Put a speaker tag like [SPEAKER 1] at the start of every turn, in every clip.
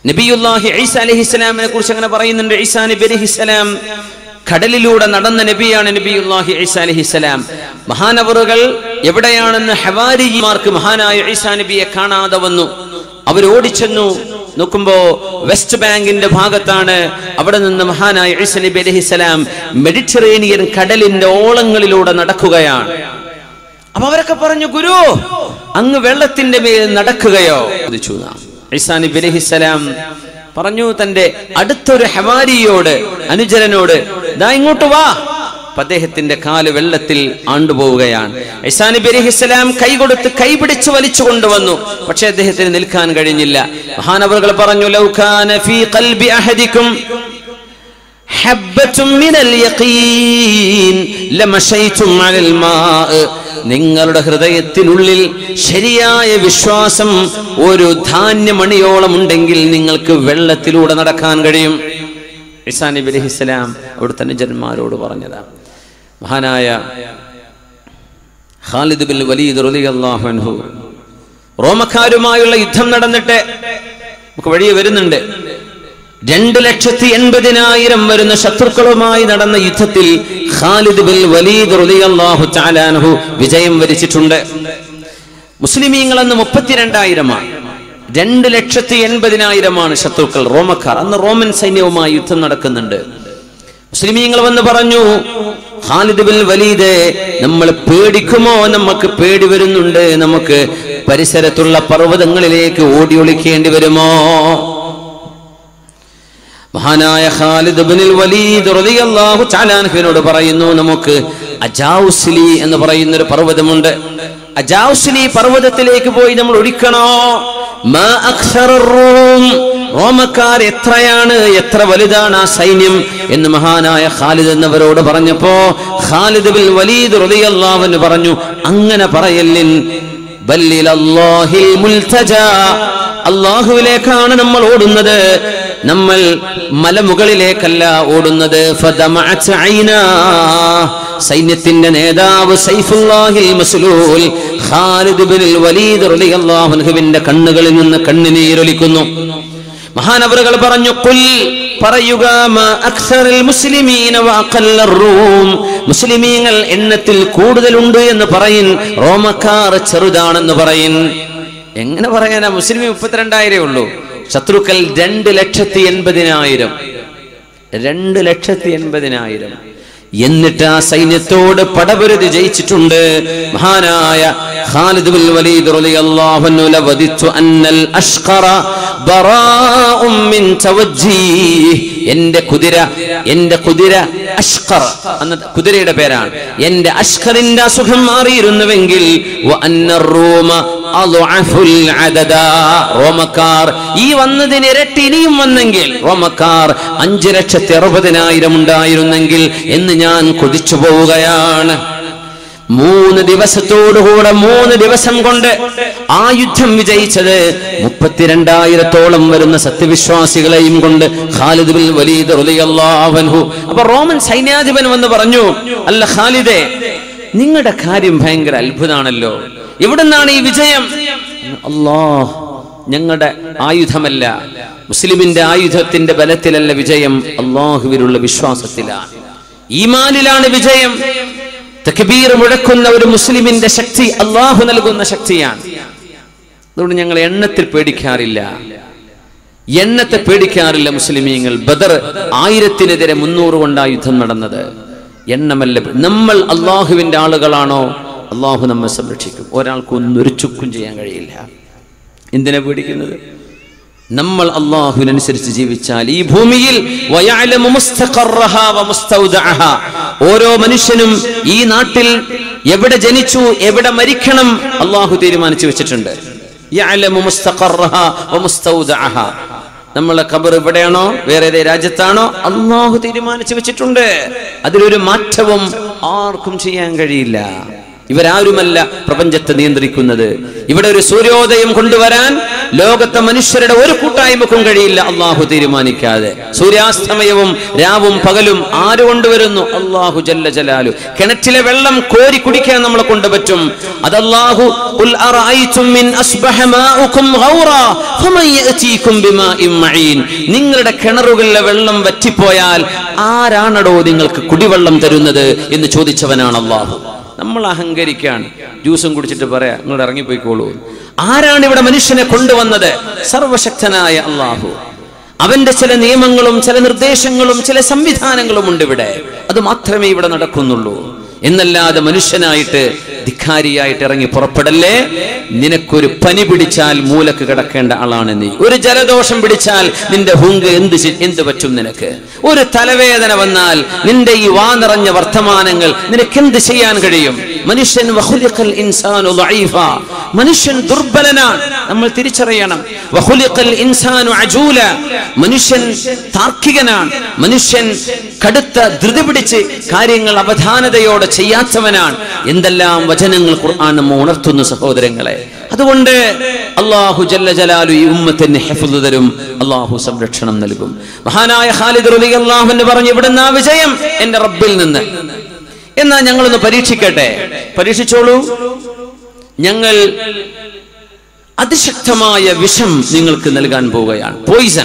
[SPEAKER 1] നബിയുല്ലാഹി ഈസ അലഹിസ്സലാമിനെ കുറിച്ച് അങ്ങനെ പറയുന്നുണ്ട് ഈസാ നബി അലഹിസ്സലാം കടലിലൂടെ നടന്ന നബിയാണ് നബിയുല്ലാഹി ഈസ അലഹിസ്സലാം മഹാനവറുകൾ എവിടെയാണെന്ന് ഹവാരിമാർക്ക് മഹാനായ ഈസാ നബിയെ കാണാതെ വന്നു അവർ ഓടിച്ചെന്നു നോക്കുമ്പോ വെസ്റ്റ് ബാങ്കിന്റെ ഭാഗത്താണ് അവിടെ നിന്ന് മഹാനായ ഈസ നബി അലഹിസ്സലാം മെഡിറ്ററേനിയൻ കടലിന്റെ ഓളങ്ങളിലൂടെ നടക്കുകയാണ് അപ്പൊ അവരൊക്കെ പറഞ്ഞു ഗുരു അങ്ങ് വെള്ളത്തിന്റെ മേൽ നടക്കുകയോ ചോദിച്ചു നാം. ഈസാ നബി അലൈഹിസ്സലാം പറഞ്ഞു തന്റെ അടുത്തൊരു ഹവാരിയോട് അനുചരനോട് ദാ ഇങ്ങോട്ട് വാ അപ്പൊ അദ്ദേഹത്തിന്റെ കാല് വെള്ളത്തിൽ ആണ്ടുപോവുകയാണ് ഈസാ നബി അലൈഹിസ്സലാം കൈ കൊടുത്ത് കൈ പിടിച്ച് വലിച്ചു കൊണ്ടുവന്നു പക്ഷെ അദ്ദേഹത്തിന് നിൽക്കാൻ കഴിഞ്ഞില്ല മഹാനവറുകൾ പറഞ്ഞു ലൗകാന ഫീ ഖൽബി അഹദിക്കും حبة من اليقين لمشيتم على الماء നിങ്ങളുടെ ഹൃദയത്തിനുള്ളിൽ ശരിയായ വിശ്വാസം ഒരു ധാന്യമണിയോളം ഉണ്ടെങ്കിൽ നിങ്ങൾക്ക് വെള്ളത്തിലൂടെ നടക്കാൻ കഴിയും ഇസാ നബി അലൈഹിസ്സലാം അവിടുത്തെ അനുജന്മാരോട് പറഞ്ഞതാ മഹാനായ ഖാലിദ് ബിൻ വലീദ് റളിയല്ലാഹു അൻഹു റോമക്കാരുമായുള്ള യുദ്ധം നടന്നിട്ട് നമുക്ക് വഴിയെ വരുന്നുണ്ട് രണ്ട് ലക്ഷത്തി എൺപതിനായിരം വരുന്ന ശത്രുക്കളുമായി നടന്ന യുദ്ധത്തിൽ ഖാലിദ് ബിൻ വലീദ് റളിയല്ലാഹു തആല അൻഹു വിജയം വരിച്ചിട്ടുണ്ട് മുസ്ലിമീങ്ങൾ അന്ന് മുപ്പത്തിരണ്ടായിരമാണ് രണ്ട് ലക്ഷത്തി എൺപതിനായിരമാണ് ശത്രുക്കൾ റോമക്കാർ അന്ന് റോമൻ സൈന്യവുമായി യുദ്ധം നടക്കുന്നുണ്ട് മുസ്ലിമീങ്ങൾ വന്ന് പറഞ്ഞു ഖാലിദ് ബിൻ വലീദ് നമ്മൾ പേടിക്കുമോ നമുക്ക് പേടി വരുന്നുണ്ട് നമുക്ക് പരിസരത്തുള്ള പർവ്വതങ്ങളിലേക്ക് ഓടി ഒളിക്കേണ്ടി വരുമോ മഹാനായ ഖാലിദ് ബിനിൽ വലീദ് റളിയല്ലാഹു തആല അൻഹുവിനോട് പറയുന്നു നമുക്ക് അജാഉസ്ലി എന്ന് പറയുന്ന ഒരു പർവ്വതമുണ്ട് അജാഉസ്ലി പർവ്വതത്തിലേക്ക് പോയി നമ്മൾ ഒഴിക്കണോ മാ അക്സറ റൂം റോമക്കാർ എത്രയാണ് എത്ര വലുതാണ് ആ സൈന്യം എന്ന് മഹാനായ ഖാലിദ് എന്നവരോട് പറഞ്ഞപ്പോ ഖാലിദ് ബിൻ വലീദ് റളിയല്ലാഹു അൻഹു പറഞ്ഞു അങ്ങനെ പറയല്ലിൻ ബല്ലിലല്ലാഹിൽ മുൽതജാ അള്ളാഹുവിലേക്കാണ് നമ്മൾ ഓടുന്നത് നമ്മൾ മലമുകളിലേക്കല്ല ഓടുന്നത് ഫദമഅത് ഐനാ. സൈന്യത്തിന്റെ നേതാവ് സൈഫുല്ലാഹിൽ മസ്ലൂൽ ഖാലിദ് ബിനുൽ വലീദ് റളിയല്ലാഹു അൻഹുവിന്റെ കണ്ണുകളിൽ നിന്ന് കണ്ണുനീരൊലിക്കുന്നു മഹാനവറുകൾ പറഞ്ഞു കുൽ പറയുക മാ അക്സറിൽ മുസ്ലിമീന വഅഖല്ലർ റൂം മുസ്ലിമീങ്ങൾ എണ്ണത്തിൽ കൂടുതലുണ്ട് എന്ന് പറയിൻ റോമക്കാർ ചെറുതാണെന്ന് പറയിൻ എങ്ങനെ പറയാനാ മുസ്ലിം മുപ്പത്തിരണ്ടായിരേ ഉള്ളൂ ശത്രുക്കൾ രണ്ട് ലക്ഷത്തി എൺപതിനായിരം രണ്ട് ലക്ഷത്തി എൺപതിനായിരം എന്നിട്ട് ആ സൈന്യത്തോട് പടപുരതി ജയിച്ചിട്ടുണ്ട് മഹാനായ ഖാലിദ് ബിൻ വലീദ് റളിയല്ലാഹു അൻഹു ലവദിത്തു അന്നൽ അഷ്ഖറ ബറാഉം മിൻ തവജ്ജീഹ് എന്റെ കുതിര എന്റെ കുതിര അഷ്ഖർ എന്ന കുതിരയുടെ പേരാണ് എന്റെ അഷ്ഖറിന്റെ അസുഖം മാറിയിരുന്നുവെങ്കിൽ വ അന്നർ റൂമ അദ്അഫുൽ അദദ റോമക്കാർ ഈ വന്നതിന് ഇരട്ടി ഇനിയും വന്നെങ്കിൽ റോമക്കാർ അഞ്ചു ലക്ഷത്തി അറുപതിനായിരം ഉണ്ടായിരുന്നെങ്കിൽ എന്ന് ഞാൻ കൊതിച്ചു പോവുകയാണ് മൂന്ന് ദിവസത്തോടുകൂടെ മൂന്ന് ദിവസം കൊണ്ട് ആ യുദ്ധം വിജയിച്ചത് മുപ്പത്തിരണ്ടായിരത്തോളം വരുന്ന സത്യവിശ്വാസികളെയും കൊണ്ട് ഖാലിദ് ബിൻ വലീദ് റളിയല്ലാഹു അൻഹു അപ്പൊ റോമൻ സൈന്യാധിപൻ വന്ന് പറഞ്ഞു അല്ല ഖാലിദേ നിങ്ങളുടെ കാര്യം ഭയങ്കര അത്ഭുതമാണല്ലോ എവിടുന്നാണ് ഈ വിജയം അല്ലാ ഞങ്ങളുടെ ആയുധമല്ല മുസ്ലിമിന്റെ ആയുധത്തിന്റെ ബലത്തിലല്ല വിജയം അള്ളാഹുവിലുള്ള വിശ്വാസത്തിലാണ് ഈമാനിലാണ് വിജയം തക്ബീർ മുഴക്കുന്ന ഒരു മുസ്ലിമിന്റെ ശക്തി അള്ളാഹു നൽകുന്ന ശക്തിയാണ് അതുകൊണ്ട് ഞങ്ങൾ എണ്ണത്തിൽ പേടിക്കാറില്ല എണ്ണത്തെ പേടിക്കാറില്ല മുസ്ലിമീങ്ങൾ ബദർ ആയിരത്തിനെതിരെ മുന്നൂറ് കൊണ്ടാ യുദ്ധം നടന്നത് എണ്ണമല്ല നമ്മൾ അള്ളാഹുവിന്റെ ആളുകളാണോ അള്ളാഹു നമ്മെ സംരക്ഷിക്കും ഒരാൾക്ക് ഒന്നൊരു ചുക്കും ചെയ്യാൻ കഴിയില്ല എന്തിനാ പേടിക്കുന്നത് നമ്മൾ അള്ളാഹുവിനനുസരിച്ച് ജീവിച്ചാൽ ഈ ഭൂമിയിൽ വയഅലമു മുസ്തഖറഹ വമുസ്തൗദഅഹ. ഓരോ മനുഷ്യനും ഈ നാട്ടിൽ എവിടെ ജനിച്ചു എവിടെ മരിക്കണം അള്ളാഹു തീരുമാനിച്ചു വെച്ചിട്ടുണ്ട് യഅലമു മുസ്തഖറഹ വമുസ്തൗദഅഹ. നമ്മളെ ഖബർ എവിടെയാണോ വേറെ ഏതേ രാജ്യത്താണോ അള്ളാഹു തീരുമാനിച്ചു വെച്ചിട്ടുണ്ട് അതിലൊരു മാറ്റവും ആർക്കും ചെയ്യാൻ കഴിയില്ല ഇവരാരുമല്ല പ്രപഞ്ചത്തെ നിയന്ത്രിക്കുന്നത് ഇവിടെ ഒരു സൂര്യോദയം കൊണ്ടുവരാൻ ലോകത്തെ മനുഷ്യരുടെ ഒരു കൂട്ടായ്മക്കും കഴിയില്ല അള്ളാഹു തീരുമാനിക്കാതെ സൂര്യാസ്തമയവും രാവും പകലും ആര് കൊണ്ടുവരുന്നു അള്ളാഹു ജല്ല ജലാലു കിണറ്റിലെ വെള്ളം കോരി കുടിക്കാൻ നമ്മളെ കൊണ്ട് പറ്റും അത് അള്ളാഹു "ഖുൽ അറഅയ്തും മിൻ അസ്ബഹ മാഉകും ഗൗറാ ഫമൻ യഅതീകും ബിമാഇൻ മഈൻ." നിങ്ങളുടെ കിണറുകളിലെ വെള്ളം വറ്റിപ്പോയാൽ ആരാണടോ നിങ്ങൾക്ക് കുടിവെള്ളം തരുന്നത് എന്ന് ചോദിച്ചവനാണ് അള്ളാഹു നമ്മൾ അഹങ്കരിക്കാണ് ജ്യൂസും കുടിച്ചിട്ട് പറയാ നിങ്ങൾ ഇറങ്ങിപ്പോയിക്കോളൂ ആരാണ് ഇവിടെ മനുഷ്യനെ കൊണ്ടുവന്നത് സർവശക്തനായ അള്ളാഹു അവന്റെ ചില നിയമങ്ങളും ചില നിർദ്ദേശങ്ങളും ചില സംവിധാനങ്ങളും ഉണ്ട് ഇവിടെ അത് മാത്രമേ ഇവിടെ നടക്കുന്നുള്ളൂ എന്നല്ലാതെ മനുഷ്യനായിട്ട് ധിക്കാരിയായിട്ട് ഇറങ്ങി പുറപ്പെടല്ലേ നിനക്കൊരു പനി പിടിച്ചാൽ മൂലക്ക് കിടക്കേണ്ട ആളാണ് നീ ഒരു ജലദോഷം പിടിച്ചാൽ നിന്റെ ഹുങ്ക് എന്ത് ചെ- എന്ത് പറ്റും നിനക്ക് ഒരു തലവേദന വന്നാൽ നിന്റെ ഈ വാ നിറഞ്ഞ വർത്തമാനങ്ങൾ നിനക്ക് എന്ത് ചെയ്യാൻ കഴിയും മനുഷ്യൻ വഖുലിഖൽ ഇൻസാനു ളഈഫ. മനുഷ്യൻ ദുർബലനാണ് നമ്മൾ തിരിച്ചറിയണം വഖുലിഖൽ ഇൻസാനു അജൂല മനുഷ്യൻ താർക്കികനാണ് മനുഷ്യൻ കടുത്ത ധൃതി പിടിച്ച് കാര്യങ്ങൾ അവധാനതയോടെ ചെയ്യാത്തവനാണ് എന്തെല്ലാം വചനങ്ങൾ ഖുർആൻ നമ്മ ഉണർത്തുന്നു സഹോദരങ്ങളെ അതുകൊണ്ട് അള്ളാഹു ജല്ല ജലാലു ഈ ഉമ്മത്തിന് ഹെഫുദ് തരും അള്ളാഹു സംരക്ഷണം നൽകും മഹാനായ ഖാലിദ് റളിയല്ലാഹു അൻഹു പറഞ്ഞു ഇവിടുന്ന് ആ വിജയം എന്റെ റബ്ബിൽ നിന്ന് എന്നാ ഞങ്ങളൊന്ന് പരീക്ഷിക്കട്ടെ പരീക്ഷിച്ചോളൂ ഞങ്ങൾ അതിശക്തമായ വിഷം നിങ്ങൾക്ക് നൽകാൻ പോവുകയാണ് പോയിസൺ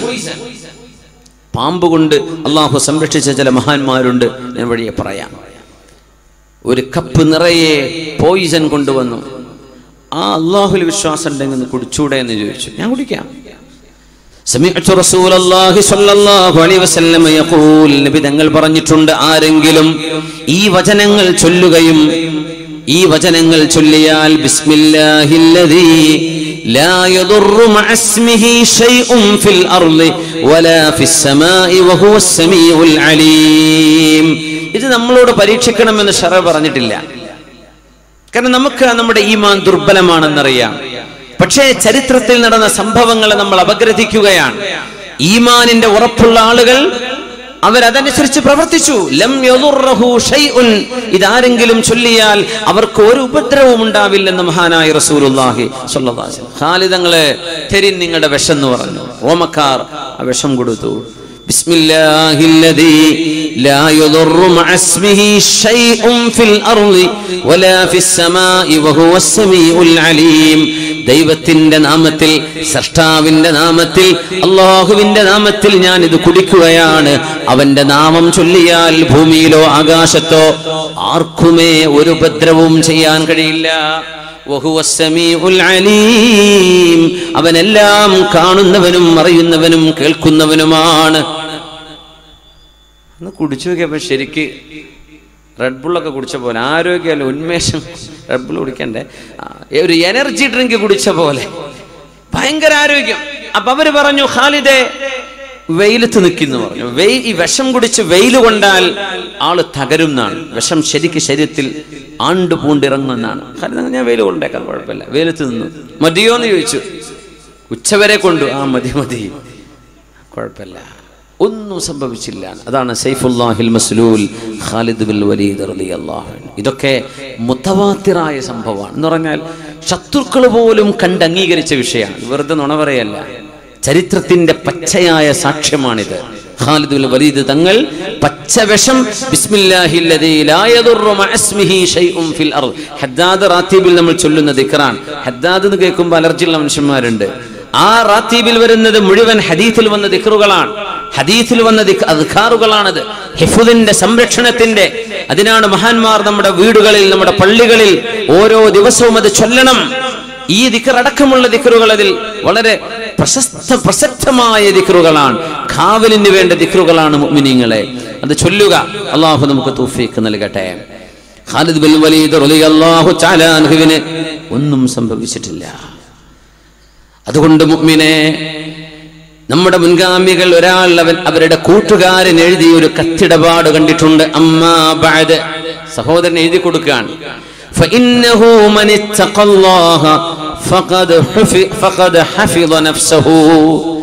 [SPEAKER 1] പാമ്പ് കൊണ്ട് അള്ളാഹു സംരക്ഷിച്ച ചില മഹാന്മാരുണ്ട് ഞാൻ വഴിയെ പറയാം ഒരു കപ്പ് നിറയെ പോയിസൺ കൊണ്ടുവന്നു ആ അള്ളാഹുൽ വിശ്വാസം ഉണ്ടെങ്കിൽ ഒന്ന് കുടിച്ചൂടെ എന്ന് ചോദിച്ചു ഞാൻ കുടിക്കാം സമിഅ്തു റസൂലല്ലാഹി സ്വല്ലല്ലാഹു അലൈഹി വസല്ലം യഖൂൽ നബി തങ്ങൾ പറഞ്ഞിട്ടുണ്ട് ആരെങ്കിലും ഈ വചനങ്ങൾ ചൊല്ലുകയും ഈ വചനങ്ങൾ ചൊല്ലിയാൽ ബിസ്മില്ലാഹില്ലദീ ലാ യദുറു മഅസ്മിഹി ഷൈഉൻ ഫിൽ അർളി വലാ ഫിസ് സമാഇ വഹുവസ് സമീഉൽ അലീം ഇത് നമ്മളോട് പരീക്ഷിക്കണമെന്ന് ഷറ പറഞ്ഞിട്ടില്ല കാരണം നമുക്ക് നമ്മുടെ ഈമാൻ ദുർബലമാണെന്നറിയാം പക്ഷേ ചരിത്രത്തിൽ നടന്ന സംഭവങ്ങളെ നമ്മൾ അപഗ്രഥിക്കുകയാണ് ഈമാനിന്റെ ഉറപ്പുള്ള ആളുകൾ അവരതനുസരിച്ച് പ്രവർത്തിച്ചു ലം യദുർറഹു ഷൈഉൻ ഇതാരെങ്കിലും ചൊല്ലിയാൽ അവർക്ക് ഒരു ഉപദ്രവവും ഉണ്ടാവില്ലെന്ന് മഹാനായ റസൂലുള്ളാഹി സ്വല്ലല്ലാഹു അലൈഹി വസല്ലം ഖാലിദങ്ങളെ തെരിൻ നിങ്ങളുടെ വിഷം എന്ന് പറഞ്ഞു റോമക്കാർ ആ വിഷം കൊടുത്തു بسم الله الذي لا يضر مع اسمه شيء في الأرض ولا في السماء وهو السميع العليم ദൈവത്തിന്റെ നാമത്തിൽ സൃഷ്ടാവിന്റെ നാമത്തിൽ അള്ളാഹുവിന്റെ നാമത്തിൽ ഞാൻ ഇത് കുടിക്കുകയാണ് അവന്റെ നാമം ചൊല്ലിയാൽ ഭൂമിയിലോ ആകാശത്തോ ആർക്കുമേ ഒരു ഉപദ്രവവും ചെയ്യാൻ കഴിയില്ല വഹുവ സമീഉൽ അലീം അവനെല്ലാം കാണുന്നവനും അറിയുന്നവനും കേൾക്കുന്നവനുമാണ് ഒന്ന് കുടിച്ചു നോക്കിയപ്പോ ശരിക്ക് റെഡ് ബുള്ളൊക്കെ കുടിച്ച പോലെ ആരോഗ്യമല്ല ഉന്മേഷം റെഡ് ബുൾ കുടിക്കണ്ടേ ആ, ഒരു എനർജി ഡ്രിങ്ക് കുടിച്ച പോലെ ഭയങ്കര ആരോഗ്യം അപ്പൊ അവര് പറഞ്ഞു ഖാലിദെ വെയിലത്ത് നിൽക്കുന്നു പറഞ്ഞു വെയി ഈ വിഷം കുടിച്ച് വെയിൽ കൊണ്ടാൽ ആള് തകരും എന്നാണ് വിഷം ശരിക്ക് ശരീരത്തിൽ ആണ്ട് പൂണ്ടിറങ്ങുമെന്നാണ് ഖാലിദ് ഞാൻ വെയിൽ കൊണ്ടേക്കാം കുഴപ്പമില്ല വെയിലത്ത് നിന്നു മതിയോ എന്ന് ചോദിച്ചു ഉച്ചവരെ കൊണ്ടു ആ മതി മതി കുഴപ്പമില്ല ഒന്നും സംഭവിച്ചില്ല അതാണ് സൈഫുല്ലാഹിൽ മസ്ലൂൽ ഖാലിദ് ബിൽ വലീദ് റളിയല്ലാഹു അൻഹു ഇതൊക്കെ മുത്തവാത്തിറായ സംഭവമാണ് എന്ന് പറഞ്ഞാൽ ശത്രുക്കൾ പോലും കണ്ട് അംഗീകരിച്ച വിഷയമാണ് വെറുതെ നുണ പറയല്ല ചരിത്രത്തിന്റെ പച്ചയായ സാക്ഷ്യമാണിത് ഖാലിദ് ബിൽ വലീദ് തങ്ങൾ പച്ചവിഷം ബിസ്മില്ലാഹില്ലദീ ലാ യദുറു മഅസ്മിഹി ഷൈഉൻ ഫിൽ അർദ് ഹദ്ദാദ് റാത്തീബിൽ നമ്മൾ ചൊല്ലുന്ന ദിക്റാൻ ഹദ്ദാദ് എന്ന് കേൾക്കുമ്പോൾ അലർജിയുള്ള മനുഷ്യന്മാരുണ്ട് ആ റാത്തീബിൽ വരുന്നത് മുഴുവൻ ഹദീത്തിൽ വന്ന ദിക്റുകളാണ് ഹദീത്തിൽ വന്ന ദിക്- അദ്കാറുകളാണത് ഹിഫുദിന്റെ സംരക്ഷണത്തിന്റെ അതിനാണ് മഹാന്മാർ നമ്മുടെ വീടുകളിൽ നമ്മുടെ പള്ളികളിൽ ഓരോ ദിവസവും അത് ചൊല്ലണം ഈ ദിക്കർ അടക്കമുള്ള ദിക്കറുകൾ അതിൽ വളരെ പ്രശസ്ത പ്രസക്തമായ ദിക്കറുകളാണ് കാവലിന് വേണ്ട ദിക്കറുകളാണ് മുഅ്മിനീങ്ങളെ അത് ചൊല്ലുക അള്ളാഹു നമുക്ക് തൗഫീഖ് നൽകട്ടെ ഖാലിദ് ബിൻ വലീദ് റളിയല്ലാഹു തആല അൻഹുവിന് ഒന്നും സംഭവിച്ചിട്ടില്ല അതുകൊണ്ട് മുഅ്മിനെ നമ്മുടെ മുൻഗാമികൾ ഒരാൾ അവൻ അവരുടെ കൂട്ടുകാരൻ എഴുതിയ ഒരു കത്തിടപാട് കണ്ടിട്ടുണ്ട് അമ്മാ ബഅദ് സഹോദരൻ എഴുതി കൊടുക്കുകയാണ് فإنه من اتقى الله فقد حفظ فقد حفظ نفسه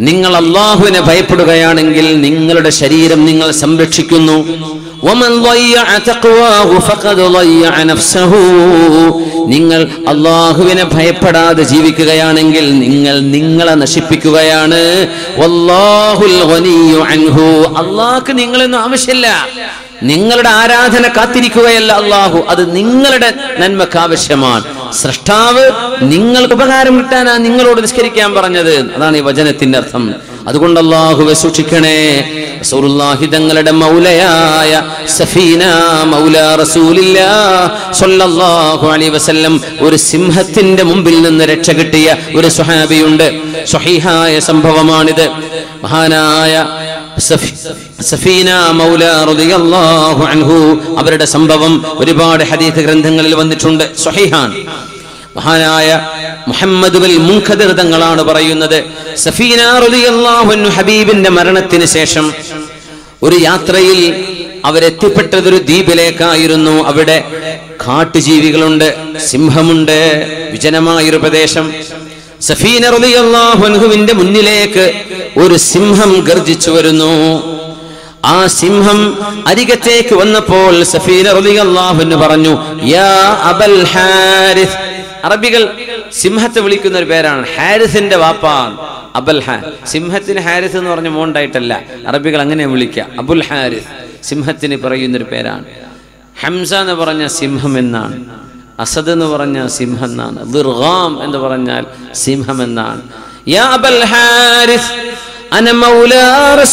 [SPEAKER 1] നിങ്ങൾ അള്ളാഹുവിനെ ഭയപ്പെടുകയാണെങ്കിൽ നിങ്ങളുടെ ശരീരം നിങ്ങൾ സംരക്ഷിക്കുന്നു ومن ضيع تقواه فقد ضيع نفسه നിങ്ങൾ അള്ളാഹുവിനെ ഭയപ്പെടാതെ ജീവിക്കുകയാണെങ്കിൽ നിങ്ങൾ നിങ്ങളെ നശിപ്പിക്കുകയാണ് വല്ലാഹുൽ ഗനിയ്യു അൻഹു അള്ളാഹ്ക്ക് നിങ്ങളൊന്നും ആവശ്യമില്ല നിങ്ങളുടെ ആരാധന കാത്തിരിക്കുകയല്ല അള്ളാഹു അത് നിങ്ങളുടെ നന്മക്ക് ആവശ്യമാണ് സൃഷ്ടാവ് നിങ്ങൾക്ക് ഉപകാരം കിട്ടാനാ നിങ്ങളോട് നിസ്കരിക്കാൻ പറഞ്ഞത് അതാണ് ഈ വചനത്തിന്റെ അർത്ഥം അതുകൊണ്ട് അള്ളാഹുവെ സൂക്ഷിക്കണേ റസൂലുള്ളാഹി തങ്ങളുടെ മൗലയായ സഫീന മൗല റസൂലില്ലാ സ്വല്ലല്ലാഹു അലൈഹി വസല്ലം ഒരു സിംഹത്തിന്റെ മുമ്പിൽ നിന്ന് രക്ഷ കിട്ടിയ ഒരു സ്വഹാബിയുണ്ട് സ്വഹീഹായ സംഭവമാണിത് മഹാനായ സഫി- സഫീന മൗല റളിയല്ലാഹു അൻഹു അവരുടെ സംഭവം ഒരുപാട് ഹദീസ് ഗ്രന്ഥങ്ങളിൽ വന്നിട്ടുണ്ട് സ്വഹീഹാൻ മഹാനായ മുഹമ്മദ് ബിൽ മുൻഖദിർ തങ്ങളാണ് പറയുന്നത് സഫീന റളിയല്ലാഹു അൻഹു ഹബീബിന്റെ മരണത്തിന് ശേഷം ഒരു യാത്രയിൽ അവരെത്തിപ്പെട്ടത് ഒരു ദ്വീപിലേക്കായിരുന്നു അവിടെ കാട്ടുജീവികളുണ്ട് സിംഹമുണ്ട് വിജനമായൊരു പ്രദേശം സഫീന റളിയല്ലാഹു അൻഹുവിന്റെ മുന്നിലേക്ക് ഒരു സിംഹം ഗർജിച്ചു വരുന്നു ആ സിംഹം അരികത്തേക്ക് വന്നപ്പോൾ സഫീന റളിയല്ലാഹു അൻഹു പറഞ്ഞു യാ അബൽ ഹാരിസ് അറബികൾ സിംഹത്തെ വിളിക്കുന്ന ഒരു പേരാണ് ഹാരിസിന്റെ വാപ്പാൻ അബൽ ഹാ സിംഹത്തിന് ഹാരിസ് എന്ന് പറഞ്ഞ മോണ്ടായിട്ടല്ല അറബികൾ അങ്ങനെ വിളിക്കുക അബുൽ ഹാരിസ് സിംഹത്തിന് പറയുന്ന ഒരു പേരാണ് ഹംസ എന്ന് പറഞ്ഞ സിംഹം എന്നാണ് അസദ് എന്ന് പറഞ്ഞ സിംഹം എന്നാണ് ദിർഗാം എന്ന് പറഞ്ഞാൽ സിംഹം എന്നാണ് യാ അബൽ ഹാരിസ് അന മൗലാ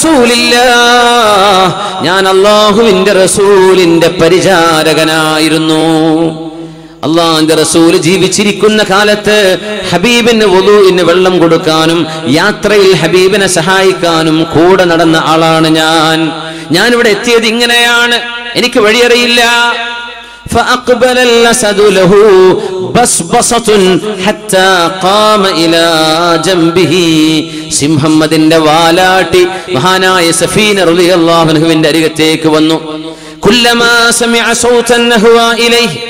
[SPEAKER 1] റസൂലില്ലാഹ് ഞാൻ അള്ളാഹുവിന്റെ റസൂലിന്റെ പരിചാരകനായിരുന്നു അള്ളാഹിന്റെ റസൂല് ജീവിച്ചിരിക്കുന്ന കാലത്ത് ഹബീബിന് വുളൂഇന് വെള്ളം കൊടുക്കാനും യാത്രയിൽ ഹബീബിനെ സഹായിക്കാനും കൂടെ നടന്ന ആളാണ് ഞാൻ ഞാൻ ഇവിടെ എത്തിയത് ഇങ്ങനെയാണ് എനിക്ക് വഴിയറിയില്ല فأقبل الأسد له بصبصة حتى قام إلى جنبه സിംഹം അതിന്റെ വാലാട്ടി മഹാനായ സഫീന റളിയല്ലാഹു അൻഹുവിന്റെ അരികത്തേക്ക് വന്നു കുല്ലമാ സമിഅ സൗതൻ നഹ്വ ഇലൈഹി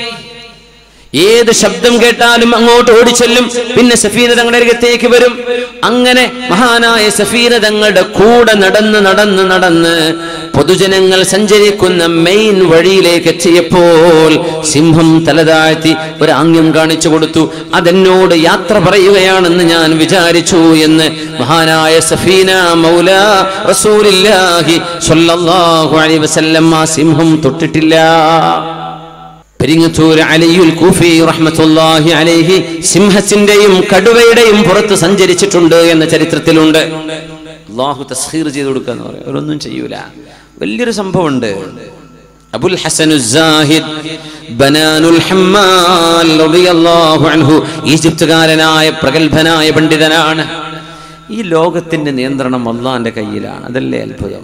[SPEAKER 1] ഏത് ശബ്ദം കേട്ടാലും അങ്ങോട്ട് ഓടിച്ചെല്ലും പിന്നെ സഫീന തങ്ങളുടെ അരികത്തേക്ക് വരും അങ്ങനെ മഹാനായ സഫീന തങ്ങളുടെ കൂടെ നടന്ന് നടന്ന് നടന്ന് പൊതുജനങ്ങൾ സഞ്ചരിക്കുന്ന മെയിൻ വഴിയിലേക്ക് എത്തിയപ്പോൾ സിംഹം തലതാഴ്ത്തി ഒരു ആംഗ്യം കാണിച്ചു കൊടുത്തു അതെന്നോട് യാത്ര പറയുകയാണെന്ന് ഞാൻ വിചാരിച്ചു എന്ന് മഹാനായ സഫീന മൗല റസൂലില്ലാഹി സ്വല്ലല്ലാഹു അലൈഹി വസല്ലം ആ സിംഹം തൊട്ടിട്ടില്ല പെരിങ്ങത്തൂർ അലിയുൽ കൂഫി റഹ്മത്തുള്ളാഹി അലൈഹി സിംഹത്തിന്റെയും കടുവയുടെയും പുറത്ത് സഞ്ചരിച്ചിട്ടുണ്ട് എന്ന ചരിത്രത്തിലുണ്ട് അള്ളാഹു തസ്ഹീർ ചെയ്ത് കൊടുക്കുക എന്ന് പറയും അവരൊന്നും ചെയ്യൂല വലിയൊരു സംഭവമുണ്ട് അബുൽ ഹസനു സാഹിദ് ബനാനുൽ ഹമ്മാൽ റളിയല്ലാഹു അൻഹു ഈജിപ്തുകാരനായ പ്രഗത്ഭനായ പണ്ഡിതനാണ് ഈ ലോകത്തിന്റെ നിയന്ത്രണം അള്ളാന്റെ കയ്യിലാണ് അതല്ലേ അത്ഭുതം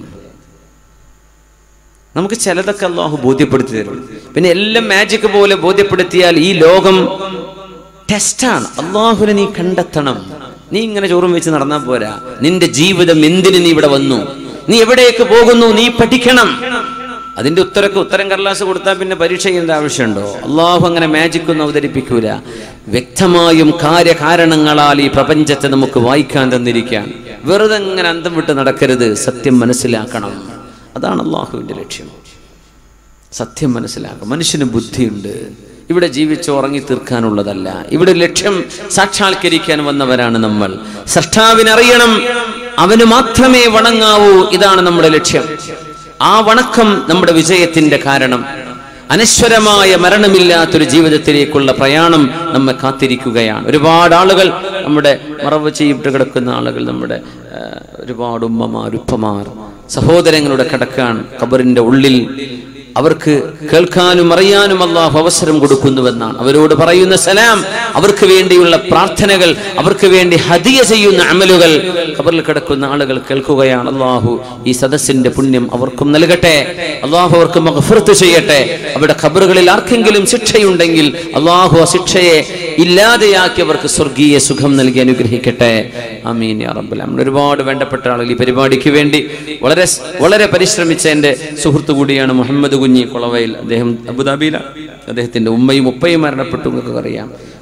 [SPEAKER 1] നമുക്ക് ചിലതൊക്കെ അള്ളാഹു ബോധ്യപ്പെടുത്തി തരും പിന്നെ എല്ലാം മാജിക് പോലെ ബോധ്യപ്പെടുത്തിയാൽ ഈ ലോകം ടെസ്റ്റാണ് അള്ളാഹുവിനെ നീ കണ്ടെത്തണം നീ ഇങ്ങനെ ചോറും വെച്ച് നടന്നാൽ പോരാ നിന്റെ ജീവിതം എന്തിന് നീ ഇവിടെ വന്നു നീ എവിടേക്ക് പോകുന്നു നീ പഠിക്കണം അതിന്റെ ഉത്തരക്ക് ഉത്തരം കടലാസ് കൊടുത്താൽ പിന്നെ പരീക്ഷ ചെയ്യേണ്ട ആവശ്യമുണ്ടോ അള്ളാഹു അങ്ങനെ മാജിക് ഒന്നും അവതരിപ്പിക്കൂല വ്യക്തമായും കാര്യകാരണങ്ങളാൽ ഈ പ്രപഞ്ചത്തെ നമുക്ക് വായിക്കാൻ തന്നിരിക്കുകയാണ് വെറുതെ അങ്ങനെ അന്തം വിട്ട് നടക്കരുത് സത്യം മനസ്സിലാക്കണം അതാണ് അള്ളാഹുവിൻ്റെ ലക്ഷ്യം സത്യം മനസ്സിലാക്കുക മനുഷ്യന് ബുദ്ധിയുണ്ട് ഇവിടെ ജീവിച്ച് ഉറങ്ങി തീർക്കാനുള്ളതല്ല ഇവിടെ ലക്ഷ്യം സാക്ഷാത്കരിക്കാൻ വന്നവരാണ് നമ്മൾ സൃഷ്ടാവിനറിയണം അവന് മാത്രമേ വണങ്ങാവൂ ഇതാണ് നമ്മുടെ ലക്ഷ്യം ആ വണക്കം നമ്മുടെ വിജയത്തിന്റെ കാരണം അനശ്വരമായ മരണമില്ലാത്തൊരു ജീവിതത്തിലേക്കുള്ള പ്രയാണം നമ്മെ കാത്തിരിക്കുകയാണ് ഒരുപാട് ആളുകൾ നമ്മുടെ മറവ് ചെയ്യപ്പെട്ട് കിടക്കുന്ന ആളുകൾ നമ്മുടെ ആ, ഒരുപാട് ഉമ്മമാർ ഉപ്പമാർ സഹോദരങ്ങളുടെ കിടക്കാൻ ഖബറിന്റെ ഉള്ളിൽ അവർക്ക് കേൾക്കാനും അറിയാനും അള്ളാഹു അവസരം കൊടുക്കുന്നുവെന്നാണ് അവരോട് പറയുന്ന സലാം അവർക്ക് വേണ്ടിയുള്ള പ്രാർത്ഥനകൾ അവർക്ക് വേണ്ടി ഹദിയ ചെയ്യുന്ന അമലുകൾ ഖബറിൽ കിടക്കുന്ന ആളുകൾ കേൾക്കുകയാണ് അള്ളാഹു ഈ സദസ്സിന്റെ പുണ്യം അവർക്കും നൽകട്ടെ അള്ളാഹു അവർക്ക് മഗ്ഫിറത്ത് ചെയ്യട്ടെ അവരുടെ ഖബറുകളിൽ ആർക്കെങ്കിലും ശിക്ഷയുണ്ടെങ്കിൽ അള്ളാഹു ആ ശിക്ഷയെ ഇല്ലാതെയാക്കി അവർക്ക് സ്വർഗീയ സുഖം നൽകി അനുഗ്രഹിക്കട്ടെ ആമീൻ യാ റബ്ബൽ ആലമീൻ. ഒരുപാട് വേണ്ടപ്പെട്ട ആളുകൾ ഈ പരിപാടിക്ക് വേണ്ടി വളരെ വളരെ പരിശ്രമിച്ച എൻ്റെ സുഹൃത്തു കൂടിയാണ് മുഹമ്മദ് കുഞ്ഞി കുളവയിൽ അദ്ദേഹം അബുദാബിയിലാണ് അദ്ദേഹത്തിന്റെ ഉമ്മയും ഉപ്പയും മരണപ്പെട്ടു എന്നൊക്കെ അറിയാം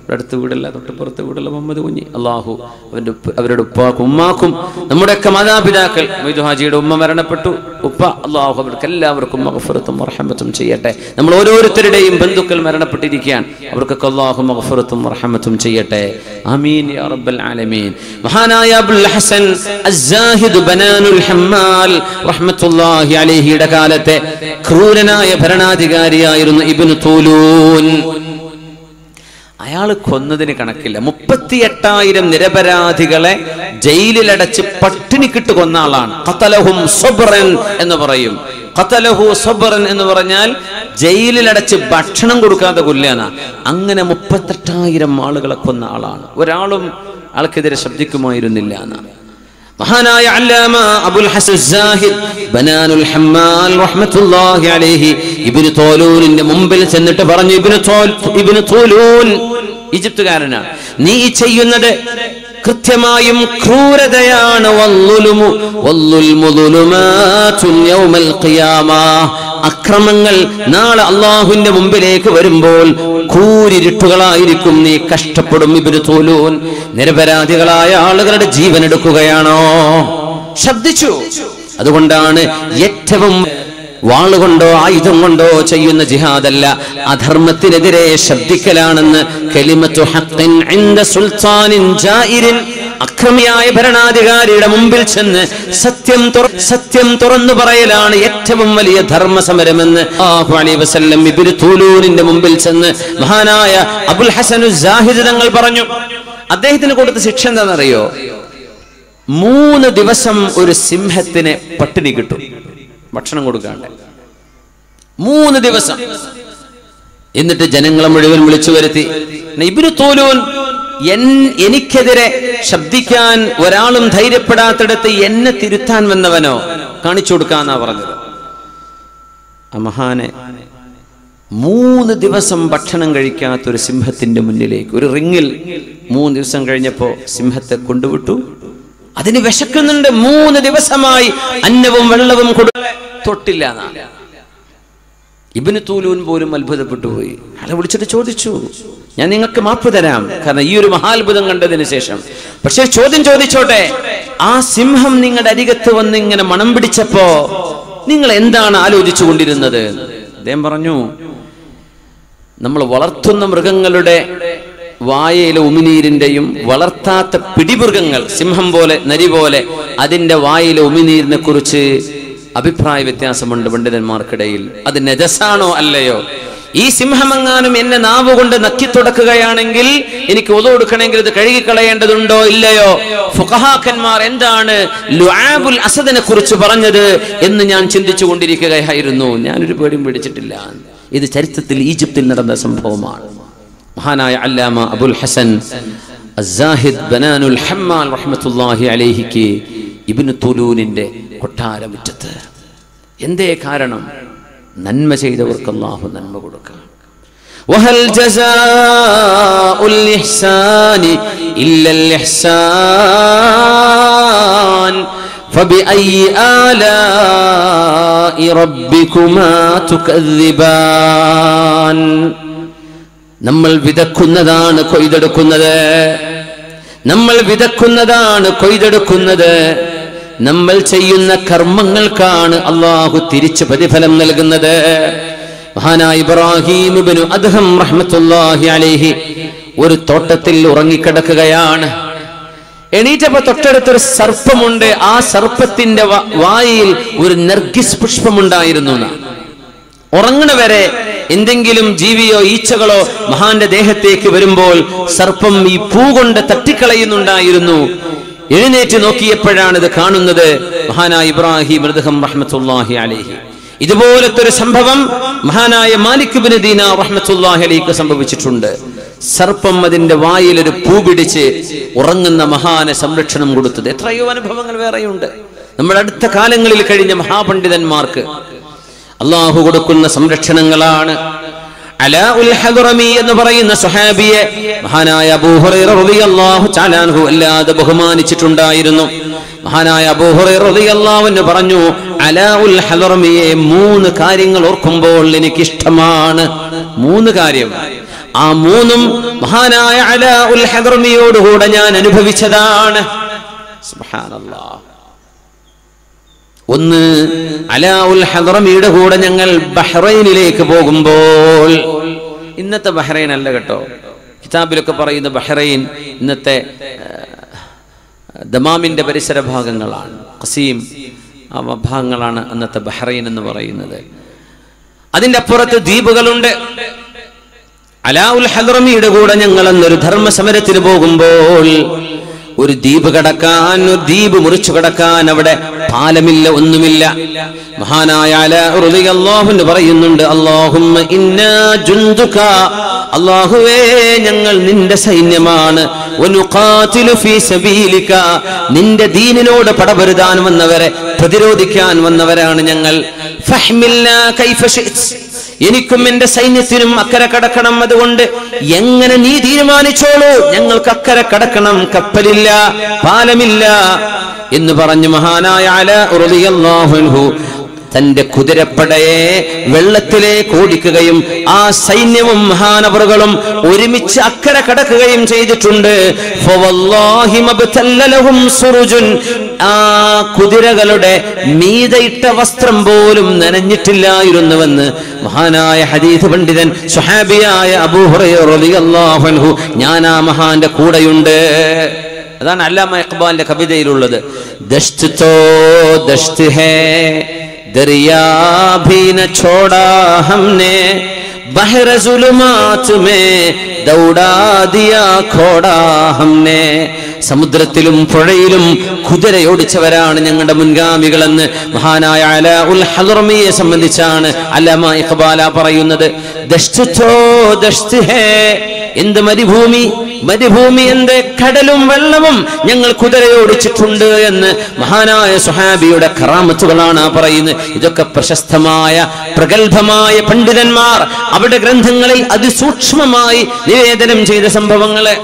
[SPEAKER 1] ഇവിടെ അടുത്ത വീടല്ല തൊട്ടുപുറത്തെ വീടുള്ള മുഹമ്മദ് കുഞ്ഞി അള്ളാഹു അവന്റെ ഉപ്പ- അവരുടെ ഉപ്പാക്കും ഉമ്മാക്കും നമ്മുടെയൊക്കെ മാതാപിതാക്കൾ മൊയ്തു ഹാജിയുടെ ഉമ്മ മരണപ്പെട്ടു ഉപ്പ അള്ളാഹു അവർക്ക് എല്ലാവർക്കും മഹഫുറത്തും റഹമത്തും ചെയ്യട്ടെ നമ്മൾ ഓരോരുത്തരുടെയും ബന്ധുക്കൾ മരണപ്പെട്ടിരിക്കുകയാണ് അവർക്കൊക്കെ അള്ളാഹു മഹഫുറത്തും റഹമത്തും ചെയ്യട്ടെ ആമീൻ യാ റബ്ബൽ ആലമീൻ മഹാനായ അബുൽ ഹസൻ അസ്സാഹിദ് ബനാനുൽ ഹമ്മാൽ റഹ്മത്തുള്ളാഹി അലൈഹിയുടെ കാലത്തെ ക്രൂരനായ ഭരണാധികാരിയായിരുന്നു ഇബ്നു തൂലൂൻ അയാൾ കൊന്നതിന് കണക്കില്ല മുപ്പത്തി എട്ടായിരം നിരപരാധികളെ ജയിലിലടച്ച് പട്ടിണിക്കിട്ട് കൊന്ന ആളാണ് ഖതലഹും സബ്റൻ എന്ന് പറയും ഖതലഹു സബ്റൻ എന്ന് പറഞ്ഞാൽ ജയിലിലടച്ച് ഭക്ഷണം കൊടുക്കാതെ കൊല്ലുകയാണ് അങ്ങനെ മുപ്പത്തെട്ടായിരം ആളുകളെ കൊന്ന ആളാണ് ഒരാളും ആൾക്കെതിരെ ശബ്ദിക്കുമായിരുന്നില്ല എന്നാണ് മഹാനായ അല്ലാമ അബുൽ ഹസൻ സാഹിദ് ബനാനുൽ ഹമ്മാൽ റഹ്മത്തുള്ളാഹി അലൈഹി ഇബ്നു തോലൂനിന്റെ മുമ്പിൽ ചെന്നിട്ട് പറഞ്ഞു ഇബ്നു തോൽ ഇബ്നു തോലൂൻ ഈജിപ്തുകാരനാണ് നീ ഈ ചെയ്യുന്നത് കൃത്യമായും ക്രൂരതയാണ് വല്ലുലുമു വല്ലുൽമു ദുലുമാതുൻ യൗമൽ ഖിയാമ അക്രമങ്ങൾ നാളെ അള്ളാഹുവിന്റെ മുമ്പിലേക്ക് വരുമ്പോൾ കൂരിരുട്ടുകളായിരിക്കും നീ കഷ്ടപ്പെടും ഇവര് തോലൂൻ നിരപരാധികളായ ആളുകളുടെ ജീവൻ എടുക്കുകയാണോ ശബ്ദിച്ചു അതുകൊണ്ടാണ് ഏറ്റവും വാളുകൊണ്ടോ ആയുധം കൊണ്ടോ ചെയ്യുന്ന ജിഹാദല്ല അധർമ്മത്തിനെതിരെ ശബ്ദിക്കലാണെന്ന് കലിമത്തു ഹഖ്ഖിൻ ഇൻദ സുൽത്താനിൻ ജായിരിൻ അക്രമിയായ ഭരണാധികാരിയുടെ മുമ്പിൽ ചെന്ന് സത്യം തുറ- സത്യം തുറന്നു പറയലാണ് ഏറ്റവും വലിയ ധർമ്മ സമരമെന്ന് ആഹു അലൈഹി വസല്ലം ഇബ്നു തൂലൂനിന്റെ മുമ്പിൽ ചെന്ന് മഹാനായ അബുൽ ഹസനു ജാഹിദ് തങ്ങൾ പറഞ്ഞു അദ്ദേഹത്തിന് കൊടുത്ത ശിക്ഷ എന്താണെന്നറിയോ മൂന്ന് ദിവസം ഒരു സിംഹത്തിന് പട്ടിണി കിട്ടും ഭക്ഷണം കൊടുക്കാണ്ട് മൂന്ന് ദിവസം എന്നിട്ട് ജനങ്ങളെ മുഴുവൻ വിളിച്ചു വരുത്തി ഇബിനു തോലൂൻ എൻ എനിക്കെതിരെ ശബ്ദിക്കാൻ ഒരാളും ധൈര്യപ്പെടാത്തിടത്ത് എന്നെ തിരുത്താൻ വന്നവനോ കാണിച്ചു കൊടുക്കാന്നാ പറഞ്ഞത് ആ മഹാനെ മൂന്ന് ദിവസം ഭക്ഷണം കഴിക്കാത്ത ഒരു സിംഹത്തിന്റെ മുന്നിലേക്ക് ഒരു റിങ്ങിൽ മൂന്ന് ദിവസം കഴിഞ്ഞപ്പോ സിംഹത്തെ കൊണ്ടുവിട്ടു അതിന് വിശക്കുന്നുണ്ട് മൂന്ന് ദിവസമായി അന്നവും വെള്ളവും കൊടു തൊട്ടില്ല എന്നാണ് ഇബിന് തൂലൂൻ പോലും അത്ഭുതപ്പെട്ടു പോയി അയാളെ വിളിച്ചിട്ട് ചോദിച്ചു ഞാൻ നിങ്ങൾക്ക് മാപ്പ് തരാം കാരണം ഈ ഒരു മഹാത്ഭുതം കണ്ടതിന് ശേഷം പക്ഷെ ചോദ്യം ചോദിച്ചോട്ടെ ആ സിംഹം നിങ്ങളുടെ അരികത്ത് വന്ന് ഇങ്ങനെ മണം പിടിച്ചപ്പോ നിങ്ങൾ എന്താണ് ആലോചിച്ചു കൊണ്ടിരുന്നത് അദ്ദേഹം പറഞ്ഞു നമ്മൾ വളർത്തുന്ന മൃഗങ്ങളുടെ വായയിലെ ഉമിനീരിന്റെയും വളർത്താത്ത പിടിമൃഗങ്ങൾ സിംഹം പോലെ നരി പോലെ അതിന്റെ വായിലെ ഉമിനീരിനെ കുറിച്ച് അഭിപ്രായ വ്യത്യാസമുണ്ട് പണ്ഡിതന്മാർക്കിടയിൽ അത് നജസാണോ അല്ലയോ ഈ സിംഹമെങ്ങാനും എന്നെ നാവ് കൊണ്ട് നക്കി തുടക്കുകയാണെങ്കിൽ എനിക്ക് ഒതു കൊടുക്കണമെങ്കിൽ ഇത് കഴുകിക്കളയേണ്ടതുണ്ടോ ഇല്ലയോ ഫുഖഹാക്കന്മാർ എന്താണ് ലുആബുൽ അസദിനെ കുറിച്ച് പറഞ്ഞത് എന്ന് ഞാൻ ചിന്തിച്ചു കൊണ്ടിരിക്കുകയായിരുന്നു ഞാനൊരു പേടിയും പേടിച്ചിട്ടില്ല ഇത് ചരിത്രത്തിൽ ഈജിപ്തിൽ നടന്ന സംഭവമാണ് മഹാനായ അല്ലാമ അബുൽ ഹസൻ അസാഹിദ് ബനാനുൽ ഹമ്മാൽ റഹ്മത്തുള്ളാഹി അലൈഹിക്ക് ഇബ്നു തുലൂനിന്റെ കൊട്ടാരമുറ്റത്ത് എന്തേ കാരണം നന്മ ചെയ്തവർക്ക് അള്ളാഹു നന്മ കൊടുക്കുക وهل جزاء الإحسان إلا الإحسان فبأي آلاء ربكما تكذبان നമ്മൾ വിതക്കുന്നതാണ് കൊയ്തെടുക്കുന്നത് നമ്മൾ വിതക്കുന്നതാണ് കൊയ്തെടുക്കുന്നത് നമ്മൾ ചെയ്യുന്ന കർമ്മങ്ങൾക്കാണ് അള്ളാഹു തിരിച്ചു പ്രതിഫലം നൽകുന്നത് മഹാനായ ഇബ്രാഹിം ഇബ്നു അദ്ഹം റഹ്മത്തുള്ളാഹി അലൈഹി ഒരു തോട്ടത്തിൽ ഉറങ്ങിക്കിടക്കുകയാണ് എണീറ്റപ്പോ തൊട്ടടുത്തൊരു സർപ്പമുണ്ട് ആ സർപ്പത്തിന്റെ വ- വായിൽ ഒരു നർഗിസ് പുഷ്പമുണ്ടായിരുന്നു എന്നാ. ഉറങ്ങണ വരെ എന്തെങ്കിലും ജീവിയോ ഈച്ചകളോ മഹാന്റെ ദേഹത്തേക്ക് വരുമ്പോൾ സർപ്പം ഈ പൂ കൊണ്ട് തട്ടിക്കളയുന്നുണ്ടായിരുന്നു എഴുന്നേറ്റ് നോക്കിയപ്പോഴാണ് ഇത് കാണുന്നത് മഹാനായ ഇബ്രാഹിം മൃദഹം റഹ്മത്തുല്ലാഹി അലൈഹി ഇതുപോലത്തെ ഒരു സംഭവം മഹാനായ മാലിക് ബിൻ ദീന റഹ്മത്തുല്ലാഹി അലൈക്ക് സംഭവിച്ചിട്ടുണ്ട് സർപ്പം അതിന്റെ വായിൽ ഒരു പൂ പിടിച്ച് ഉറങ്ങുന്ന മഹാന് സംരക്ഷണം കൊടുത്തത് എത്രയോ അനുഭവങ്ങൾ വേറെയുണ്ട് നമ്മുടെ അടുത്ത കാലങ്ങളിൽ കഴിഞ്ഞ മഹാപണ്ഡിതന്മാർക്ക് അള്ളാഹു കൊടുക്കുന്ന സംരക്ഷണങ്ങളാണ് അലാ ഉൽ ഹദ്റമി എന്ന് പറയുന്ന സുഹാബിയെ മഹാനായ അബൂ ഹുറൈറ റളിയല്ലാഹു തആല അൻഹു അല്ലാതെ ബഹുമാനിച്ചിട്ടുണ്ടായിരുന്നു മഹാനായ അബൂ ഹുറൈറ റളിയല്ലാഹു അൻഹു പറഞ്ഞു അലാ ഉൽ ഹദ്റമിയെ മൂന്ന് കാര്യങ്ങൾ ഓർക്കുമ്പോൾ എനിക്ക് ഇഷ്ടമാണ് മൂന്ന് കാര്യം ആ മൂന്നും മഹാനായ അലാ ഉൽ ഹദർമിയോടുകൂടെ ഞാൻ അനുഭവിച്ചതാണ് സുബ്ഹാനല്ലാഹ് ഒന്ന് അലാ ഉൽ ഹദർമിയുടെ കൂടെ ഞങ്ങൾ ബഹ്റൈനിലേക്ക് പോകുമ്പോൾ ഇന്നത്തെ ബഹ്റൈൻ അല്ല കേട്ടോ കിതാബിലൊക്കെ പറയുന്ന ബഹ്റൈൻ ഇന്നത്തെ ആ, ദമാമിന്റെ പരിസര ഭാഗങ്ങളാണ് ഖസീം ആ ഭാഗങ്ങളാണ് അന്നത്തെ ബഹ്റൈൻ എന്ന് പറയുന്നത് അതിന്റെ അപ്പുറത്ത് ദ്വീപുകളുണ്ട് അലാഉൽ ഹദ്റമിയുടെ കൂടെ ഞങ്ങൾ അന്നൊരു ധർമ്മ സമരത്തിന് പോകുമ്പോൾ ഒരു ദ്വീപ് കടക്കാൻ ഒരു ദ്വീപ് മുറിച്ചു കടക്കാൻ അവിടെ പാലമില്ല ഒന്നുമില്ല മഹാനായ അലാ റളിയല്ലാഹു അൻഹു പറയുന്നുണ്ട് അല്ലാഹുമ്മ ഇന്നാ ജുന്ദുക അല്ലാഹുവേ ഞങ്ങൾ നിന്റെ സൈന്യമാണ് വനുഖാതിലു ഫീ സബീലിക നിന്റെ ദീനിനോട് പടപൊരുതാൻ വന്നവരെ പ്രതിരോധിക്കാൻ വന്നവരാണ് ഞങ്ങൾ ഫഹ്മിൽനാ കൈഫ ശിഅ്ത് എനിക്കും എന്റെ സൈന്യത്തിനും അക്കരെ കടക്കണം അതുകൊണ്ട് എങ്ങനെ നീ തീരുമാനിച്ചോളൂ ഞങ്ങൾക്ക് അക്കരെ കടക്കണം കപ്പലില്ല പാലമില്ല എന്ന് പറഞ്ഞു മഹാനായ അല റളിയല്ലാഹു അൻഹു തന്റെ കുതിരപ്പടയെ വെള്ളത്തിലേക്ക് ഓടിക്കുകയും ആ സൈന്യവും മഹാനവറുകളും ഒരുമിച്ച് അക്കരെ കടക്കുകയും ചെയ്തിട്ടുണ്ട് ഫവല്ലാഹി മബ്തല്ല ലഹും സുറുജുൻ. ആ കുതിരകളുടെ മീതയിട്ട വസ്ത്രം പോലും നനഞ്ഞിട്ടില്ലായിരുന്നുവെന്ന് മഹാനായ ഹദീസ് പണ്ഡിതൻ സുഹാബിയായ അബൂഹുറൈറളിയല്ലാഹു അൻഹു ഞാൻ ആ മഹാന്റെ കൂടെയുണ്ട് അതാണ് അല്ലാമ ഇഖ്ബാലിന്റെ കവിതയിലുള്ളത് ദശ്ത് തോ ദശ്ത് ഹേ दरिया भी न छोड़ा हमने बहर जुलमात में दौड़ा दिया खोड़ा हमने സമുദ്രത്തിലും പുഴയിലും കുതിരയോടിച്ചവരാണ് ഞങ്ങളുടെ മുൻഗാമികളെന്ന് മഹാനായ അല ഉൽ ഹദർമിയെ സംബന്ധിച്ചാണ് അലമ ഇഖ്ബാല പറയുന്നത് ദശ്തുതോ ദശ്ത് ഹേ എന്ത് മരുഭൂമി മരുഭൂമി എന്ത് കടലും വെള്ളവും ഞങ്ങൾ കുതിരയോടിച്ചിട്ടുണ്ട് എന്ന് മഹാനായ സുഹാബിയുടെ കറാമത്തുകളാണ് ആ പറയുന്നത് ഇതൊക്കെ പ്രശസ്തമായ പ്രഗത്ഭമായ പണ്ഡിതന്മാർ അവരുടെ ഗ്രന്ഥങ്ങളിൽ അതിസൂക്ഷ്മമായി നിവേദനം ചെയ്ത സംഭവങ്ങളെ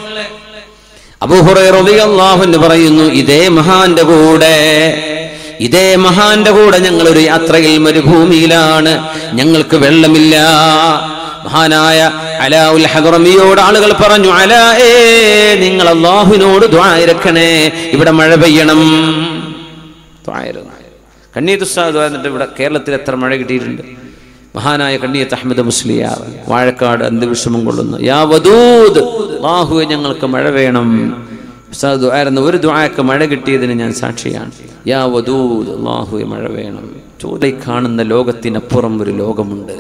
[SPEAKER 1] അബൂഹുറൈറിയാഹു എന്ന് പറയുന്നു ഇതേ മഹാന്റെ കൂടെ ഇതേ മഹാന്റെ കൂടെ ഞങ്ങൾ ഒരു യാത്രയിൽ മരുഭൂമിയിലാണ് ഞങ്ങൾക്ക് വെള്ളമില്ല മഹാനായ അലാഉൽ ഹദറമിയോട് ആളുകൾ പറഞ്ഞു അലാ ഏ നിങ്ങൾ അള്ളാഹുവിനോട് ദ്വായിരക്കണേ ഇവിടെ മഴ പെയ്യണം ദ്വായിരം കണ്ണീതുസ്താദ് എന്നിട്ട് ഇവിടെ കേരളത്തിൽ എത്ര മഴ കിട്ടിയിട്ടുണ്ട് മഹാനായ കണ്ണിയത്ത് അഹമ്മദ് മുസ്ലിയാർ വാഴക്കാട് അന്ത്യവിഷമം കൊള്ളുന്നു യാ വദൂദ് അള്ളാഹുവെ ഞങ്ങൾക്ക് മഴ വേണം ഉസ്താദ് ദുആയിരുന്ന ഒരു ദുആക്ക് മഴ കിട്ടിയതിന് ഞാൻ സാക്ഷിയാണ് യാ വദൂദ് അള്ളാഹുവെ മഴ വേണം ചോദി കാണുന്ന ലോകത്തിനപ്പുറം ഒരു ലോകമുണ്ട്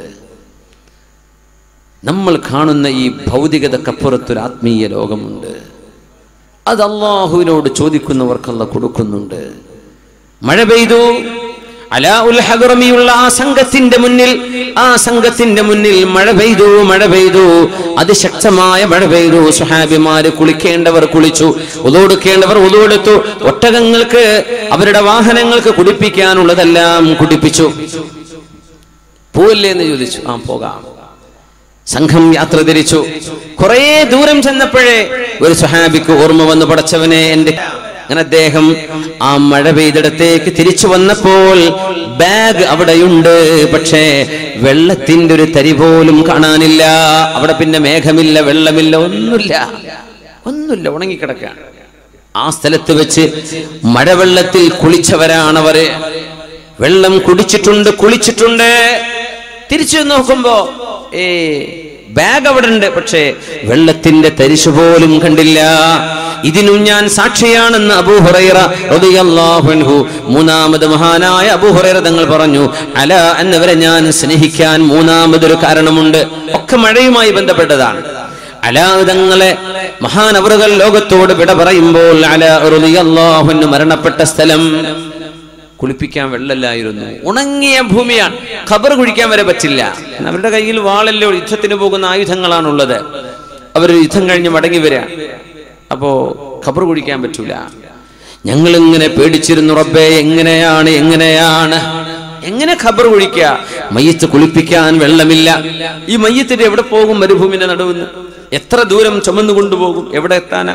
[SPEAKER 1] നമ്മൾ കാണുന്ന ഈ ഭൗതികതക്കപ്പുറത്തൊരു ആത്മീയ ലോകമുണ്ട് അത് അള്ളാഹുവിനോട് ചോദിക്കുന്നവർക്കല്ല കൊടുക്കുന്നുണ്ട് മഴ പെയ്തു അലാ ഉൽ ഹദറമിയുള്ള ആ സംഘത്തിന്റെ മുന്നിൽ ആ സംഘത്തിന്റെ മുന്നിൽ മഴ പെയ്തു മഴ പെയ്തു അതിശക്തമായ മഴ പെയ്തു സുഹാബിമാര് കുളിക്കേണ്ടവർ കുളിച്ചു ഉതോടുക്കേണ്ടവർ ഉതോടുത്തു ഒട്ടകങ്ങൾക്ക് അവരുടെ വാഹനങ്ങൾക്ക് കുടിപ്പിക്കാനുള്ളതെല്ലാം കുടിപ്പിച്ചു പോവല്ലേ എന്ന് ചോദിച്ചു ആ പോകാം സംഘം യാത്ര തിരിച്ചു കുറെ ദൂരം ചെന്നപ്പോഴേ ഒരു സുഹാബിക്ക് ഓർമ്മ വന്നു പടച്ചവനെ എന്റെ അങ്ങനെ അദ്ദേഹം ആ മഴ പെയ്തിടത്തേക്ക് തിരിച്ചു വന്നപ്പോൾ ബാഗ് അവിടെയുണ്ട് പക്ഷേ വെള്ളത്തിന്റെ ഒരു തരി പോലും കാണാനില്ല അവിടെ പിന്നെ മേഘമില്ല വെള്ളമില്ല ഒന്നുമില്ല ഒന്നുമില്ല ഉണങ്ങിക്കിടക്കാണ് ആ സ്ഥലത്ത് വെച്ച് മഴവെള്ളത്തിൽ കുളിച്ചവരാണവര് വെള്ളം കുടിച്ചിട്ടുണ്ട് കുളിച്ചിട്ടുണ്ട് തിരിച്ചു നോക്കുമ്പോ ഏ ബാഗ് അവിടെ ഉണ്ട് പക്ഷേ വെള്ളത്തിന്റെ തരിശു പോലും കണ്ടില്ല ഇതിനും ഞാൻ സാക്ഷിയാണെന്ന് അബൂഹുറൈറ റളിയല്ലാഹു അൻഹു മൂന്നാമത് മഹാനായ അബൂഹുറൈറ തങ്ങൾ പറഞ്ഞു അല എന്നവരെ ഞാൻ സ്നേഹിക്കാൻ മൂന്നാമതൊരു കാരണമുണ്ട് ഒക്കെ മഴയുമായി ബന്ധപ്പെട്ടതാണ് അലാതങ്ങളെ മഹാനവറുകൾ ലോകത്തോട് വിട പറയുമ്പോൾ അല റളിയല്ലാഹു അൻഹു മരണപ്പെട്ട സ്ഥലം കുളിപ്പിക്കാൻ വെള്ളമില്ലായിരുന്നു ഉണങ്ങിയ ഭൂമിയാണ് ഖബർ കുഴിക്കാൻ വരെ പറ്റില്ല അവരുടെ കയ്യിൽ വാളല്ലോ യുദ്ധത്തിന് പോകുന്ന ആയുധങ്ങളാണുള്ളത് അവർ യുദ്ധം കഴിഞ്ഞ് മടങ്ങി വരിക അപ്പോ ഖബർ കുഴിക്കാൻ പറ്റൂല ഞങ്ങൾ ഇങ്ങനെ പേടിച്ചിരുന്നു റബ്ബേ എങ്ങനെയാണ് എങ്ങനെയാണ് എങ്ങനെ ഖബർ കുഴിക്കുക മയ്യത്ത് കുളിപ്പിക്കാൻ വെള്ളമില്ല ഈ മയ്യത്തിന്റെ എവിടെ പോകും മരുഭൂമിന്റെ നടുവിന്ന് എത്ര ദൂരം ചുമന്നു കൊണ്ടുപോകും എവിടെ എത്താനാ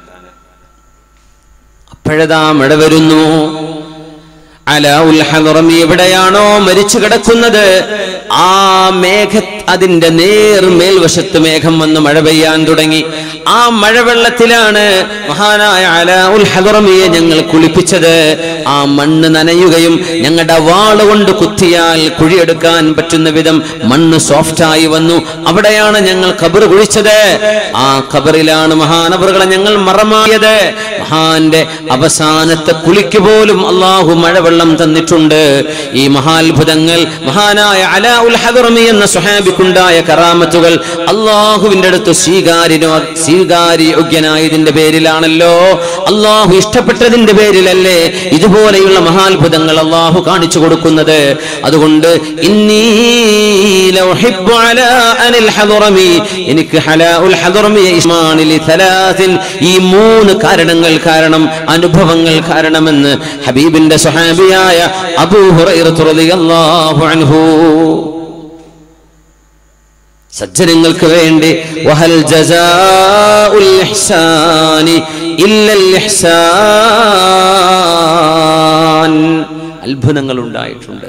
[SPEAKER 1] അപ്പോഴതാ മഴ വരുന്നു അല ഉൽ ഹദറമി എവിടെയാണോ മരിച്ചു കിടക്കുന്നത് ആ മേഘ അതിന്റെ നേർ മേൽവശത്ത് മേഘം വന്ന് മഴ പെയ്യാൻ തുടങ്ങി ആ മഴവെള്ളത്തിലാണ് മഹാനായ അലാഉൽ ഹദറമിയെ ഞങ്ങൾ കുളിപ്പിച്ചത് ആ മണ്ണ് നനയുകയും ഞങ്ങളുടെ വാള് കൊണ്ട് കുത്തിയാൽ കുഴിയെടുക്കാൻ പറ്റുന്ന വിധം മണ്ണ് സോഫ്റ്റായി വന്നു അവിടെയാണ് ഞങ്ങൾ കബർ കുഴിച്ചത് ആ കബറിലാണ് മഹാനബറുകളെ ഞങ്ങൾ മറമായത് മഹാന്റെ അവസാനത്തെ കുളിക്ക് പോലും അള്ളാഹു മഴവെള്ളം തന്നിട്ടുണ്ട് ഈ മഹാത്ഭുതങ്ങൾ മഹാനായ അലാഉൽ ഹദറമി എന്ന സുഹാബിക്കുണ്ടായ കറാമത്തുകൾ അള്ളാഹുവിന്റെ അടുത്ത് സ്വീകാര്യനോ സ്വീകാര്യോഗ്യനായതിന്റെ പേരിലാണല്ലോ അള്ളാഹു ഇഷ്ടപ്പെട്ടതിന്റെ പേരിലല്ലേ ഇതുപോലെയുള്ള മഹാത്ഭുതങ്ങൾ അള്ളാഹു കാണിച്ചു കൊടുക്കുന്നത് അതുകൊണ്ട് ഇന്നീ ലൗഹിബ്ബു അലാ അനിൽ ഹദറമി എനിക്ക് ഹലാഉൽ ഹദറമിയെ ഇസ്മാനിൽ തലാസിൻ ഈ മൂന്ന് കാരണങ്ങൾ കാരണം അനുഭവങ്ങൾ കാരണമെന്ന് ഹബീബിന്റെ സ്വഹാബിയായ അബൂ ഹുറൈറത്ത് റളിയല്ലാഹു അൻഹു സജ്ജനങ്ങൾക്ക് വേണ്ടി വഹൽ ജസാഉൽ ഇഹ്സാനി ഇല്ലൽ ഇഹ്സാൻ അത്ഭുതങ്ങൾ ഉണ്ടായിട്ടുണ്ട്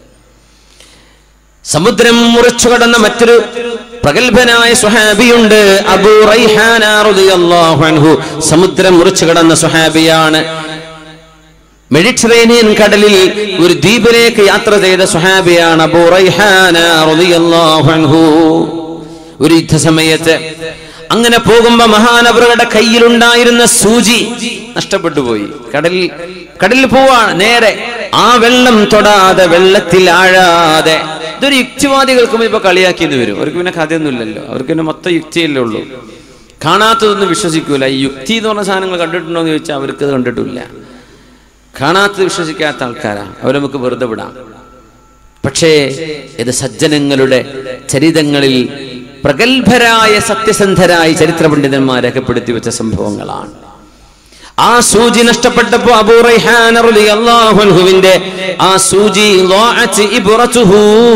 [SPEAKER 1] സമുദ്രം മുറിച്ചു കടന്ന മറ്റൊരു പ്രഗത്ഭനായ സുഹാബിയുണ്ട് അബൂ റൈഹാന റളിയല്ലാഹു അൻഹു സമുദ്രം മുറിച്ചു കടന്ന സുഹാബിയാണ് മെഡിറ്ററേനിയൻ കടലിൽ ഒരു ദ്വീപിലേക്ക് യാത്ര ചെയ്ത സുഹാബിയാണ് അബൂ റൈഹാന റളിയല്ലാഹു അൻഹു ഒരു യുദ്ധസമയത്ത് അങ്ങനെ പോകുമ്പോ മഹാനവറുടെ കയ്യിലുണ്ടായിരുന്ന സൂചി നഷ്ടപ്പെട്ടു പോയി കടലിൽ കടലിൽ പോവാണ് നേരെ ആ വെള്ളം തൊടാതെ വെള്ളത്തിൽ ആഴാതെ ഇതൊരു യുക്തിവാദികൾക്കും ഇപ്പൊ കളിയാക്കിയെന്ന് വരും അവർക്ക് പിന്നെ കഥയൊന്നുമില്ലല്ലോ അവർക്ക് പിന്നെ മൊത്തം യുക്തിയല്ലേ ഉള്ളൂ കാണാത്തതൊന്നും വിശ്വസിക്കൂല ഈ യുക്തി എന്ന് പറഞ്ഞ സാധനങ്ങൾ കണ്ടിട്ടുണ്ടോ എന്ന് ചോദിച്ചാൽ അവർക്ക് അത് കണ്ടിട്ടില്ല കാണാത്തത് വിശ്വസിക്കാത്ത ആൾക്കാരാ അവരെ നമുക്ക് വെറുതെ വിടാം പക്ഷേ ഇത് സജ്ജനങ്ങളുടെ ചരിതങ്ങളിൽ പ്രഗത്ഭരായ സത്യസന്ധരായ ചരിത്ര പണ്ഡിതന്മാർ രേഖപ്പെടുത്തി വെച്ച സംഭവങ്ങളാണ് ആ സൂചി നഷ്ടപ്പെട്ടപ്പോ അബൂ റൈഹാൻ റളിയല്ലാഹു അൻഹുവിന്റെ ആ സൂചി ളാഅത് ഇബ്റതുഹു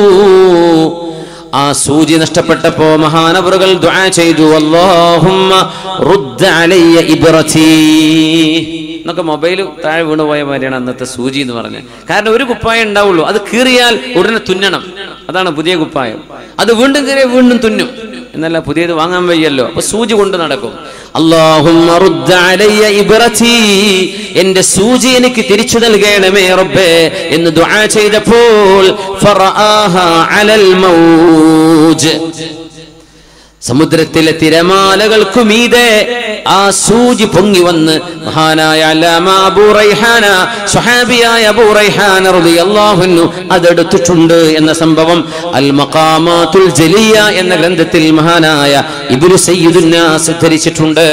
[SPEAKER 1] ആ സൂചി നഷ്ടപ്പെട്ടപ്പോ മഹാനവറുകൾ ദുആ ചെയ്തു അല്ലാഹുമ്മ റുദ്ദ അലയ്യ ഇബ്റതി എന്നൊക്കെ മൊബൈൽ താഴെ വീണു പോയ മാതിരിയാണ് അന്നത്തെ സൂചി എന്ന് പറഞ്ഞത് കാരണം ഒരു കുപ്പായം ഉണ്ടാവുള്ളൂ അത് കീറിയാൽ ഉടനെ തുന്നണം അതാണ് പുതിയ കുപ്പായം അത് വീണ്ടും കീറിയ വീണ്ടും തുന്നും എന്നല്ല പുതിയത് വാങ്ങാൻ വയ്യല്ലോ അപ്പൊ സൂചി കൊണ്ട് നടക്കും അല്ലാഹുമ്മ റുദ്ദ അലയ്യ ഇബ്റതി എന്റെ സൂചി എനിക്ക് തിരിച്ചു നൽകണമേ റബ്ബേ എന്ന് ദുആ ചെയ്തപ്പോൾ ഫറആഹ അലൽ മൗജ് സമുദ്രത്തിലെ തിരമാലകൾക്കു മീതെ ആ സൂചി പൊങ്ങി വന്ന് മഹാനായ അല്ലാമ അബൂ റൈഹാന സ്വഹാബിയായ അബൂ റൈഹാന റളിയല്ലാഹു അൻഹു അതെടുത്തിട്ടുണ്ട് എന്ന സംഭവം അൽ മഖാമാത്തുൽ ജലിയ എന്ന ഗ്രന്ഥത്തിൽ മഹാനായ ഇബ്നു സയ്യിദുന്നാസ് ഉദ്ധരിച്ചിട്ടുണ്ട്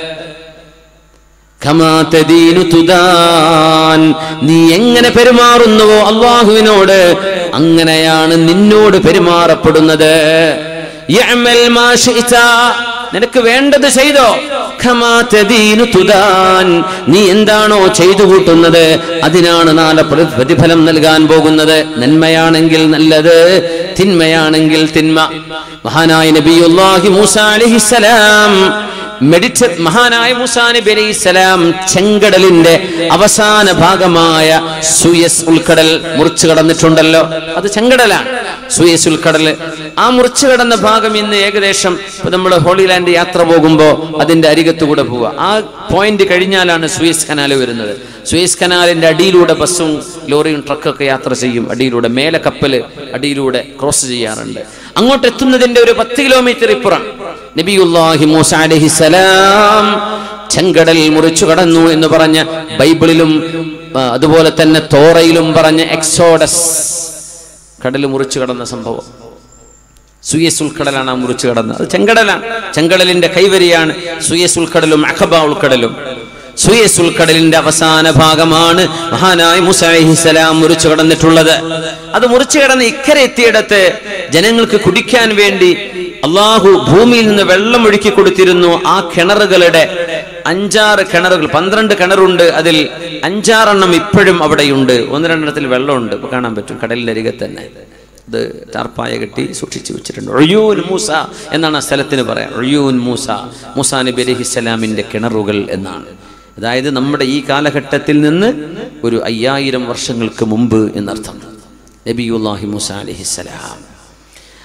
[SPEAKER 1] കമാ തദീനു തുദാൻ. നീ എങ്ങനെ പെരുമാറുന്നുവോ അള്ളാഹുവിനോട് അങ്ങനെയാണ് നിന്നോട് പെരുമാറപ്പെടുന്നത് യഅമൽ മാ ശിഅത. നിനക്ക് വേണ്ടത് ചെയ്തോ ഖമാ തദീനു തുദാൻ. നീ എന്താണോ ചെയ്തു കൂട്ടുന്നത് അതിനാണ് നാളെ പ്ര- പ്രതിഫലം നൽകാൻ പോകുന്നത് നന്മയാണെങ്കിൽ നല്ലത് തിന്മയാണെങ്കിൽ തിന്മ മഹാനായ നബിയുല്ലാഹി മൂസ അലൈഹിസ്സലാം മെഡിറ്റ മഹാനായ മൂസാ നബി അലൈഹി സ്വലാം ചെങ്കടലിന്റെ അവസാന ഭാഗമായ സൂയസ് ഉൾക്കടൽ മുറിച്ചു കടന്നിട്ടുണ്ടല്ലോ അത് ചെങ്കടലാണ് സൂയസ് ഉൾക്കടൽ ആ മുറിച്ചു കടന്ന ഭാഗം ഇന്ന് ഏകദേശം നമ്മൾ ഹോളി ലാൻഡ് യാത്ര പോകുമ്പോൾ അതിന്റെ അരികത്തുകൂടെ പോവുക ആ പോയിന്റ് കഴിഞ്ഞാലാണ് സൂയസ് കനാൽ വരുന്നത് സൂയസ് കനാലിന്റെ അടിയിലൂടെ ബസ്സും ലോറിയും ട്രക്കൊക്കെ യാത്ര ചെയ്യും അടിയിലൂടെ മേലെ കപ്പല് അടിയിലൂടെ ക്രോസ് ചെയ്യാറുണ്ട് അങ്ങോട്ട് എത്തുന്നതിന്റെ ഒരു പത്ത് കിലോമീറ്റർ ഇപ്പുറം നബിയുല്ലാഹി മൂസ അലൈഹിസലാം ചെങ്കടൽ മുറിച്ചു കടന്നു എന്ന് പറഞ്ഞ ബൈബിളിലും ആ, അതുപോലെ തന്നെ തോറയിലും പറഞ്ഞ എക്സോഡസ് കടൽ മുറിച്ചു കടന്ന സംഭവം സുയസ് ഉൾക്കടലാണ് ആ മുറിച്ചു കടന്നത് അത് ചെങ്കടലാണ് ചെങ്കടലിന്റെ കൈവരിയാണ് സുയസ് ഉൾക്കടലും അഖബ ഉൾക്കടലും സുയസ് ഉൾക്കടലിന്റെ അവസാന ഭാഗമാണ് മഹാനായ മുസൈഹിസലാം മുറിച്ചു കടന്നിട്ടുള്ളത് അത് മുറിച്ചു കടന്ന് ഇക്കരെ എത്തിയിടത്ത് ജനങ്ങൾക്ക് കുടിക്കാൻ വേണ്ടി അള്ളാഹു ഭൂമിയിൽ നിന്ന് വെള്ളം ഒഴുക്കി കൊടുത്തിരുന്നു ആ കിണറുകളുടെ അഞ്ചാറ് കിണറുകൾ പന്ത്രണ്ട് കിണറുണ്ട് അതിൽ അഞ്ചാറെണ്ണം ഇപ്പോഴും അവിടെയുണ്ട് ഒന്ന് രണ്ടെണ്ണത്തിൽ വെള്ളമുണ്ട് ഇപ്പൊ കാണാൻ പറ്റും കടലിന്റെ അരികെ തന്നെ ഇത് ടാർപ്പായ കെട്ടി സൂക്ഷിച്ചു വെച്ചിട്ടുണ്ട് ഒഴിയൂൻ മൂസ എന്നാണ് ആ സ്ഥലത്തിന് പറയാം ഒഴിയൂൻ മൂസ മൂസാ നബി അലഹിസ്സലാമിന്റെ കിണറുകൾ എന്നാണ് അതായത് നമ്മുടെ ഈ കാലഘട്ടത്തിൽ നിന്ന് ഒരു അയ്യായിരം വർഷങ്ങൾക്ക് മുമ്പ് എന്നർത്ഥം നബിയുല്ലാഹി മൂസ അലഹിസ്സലാം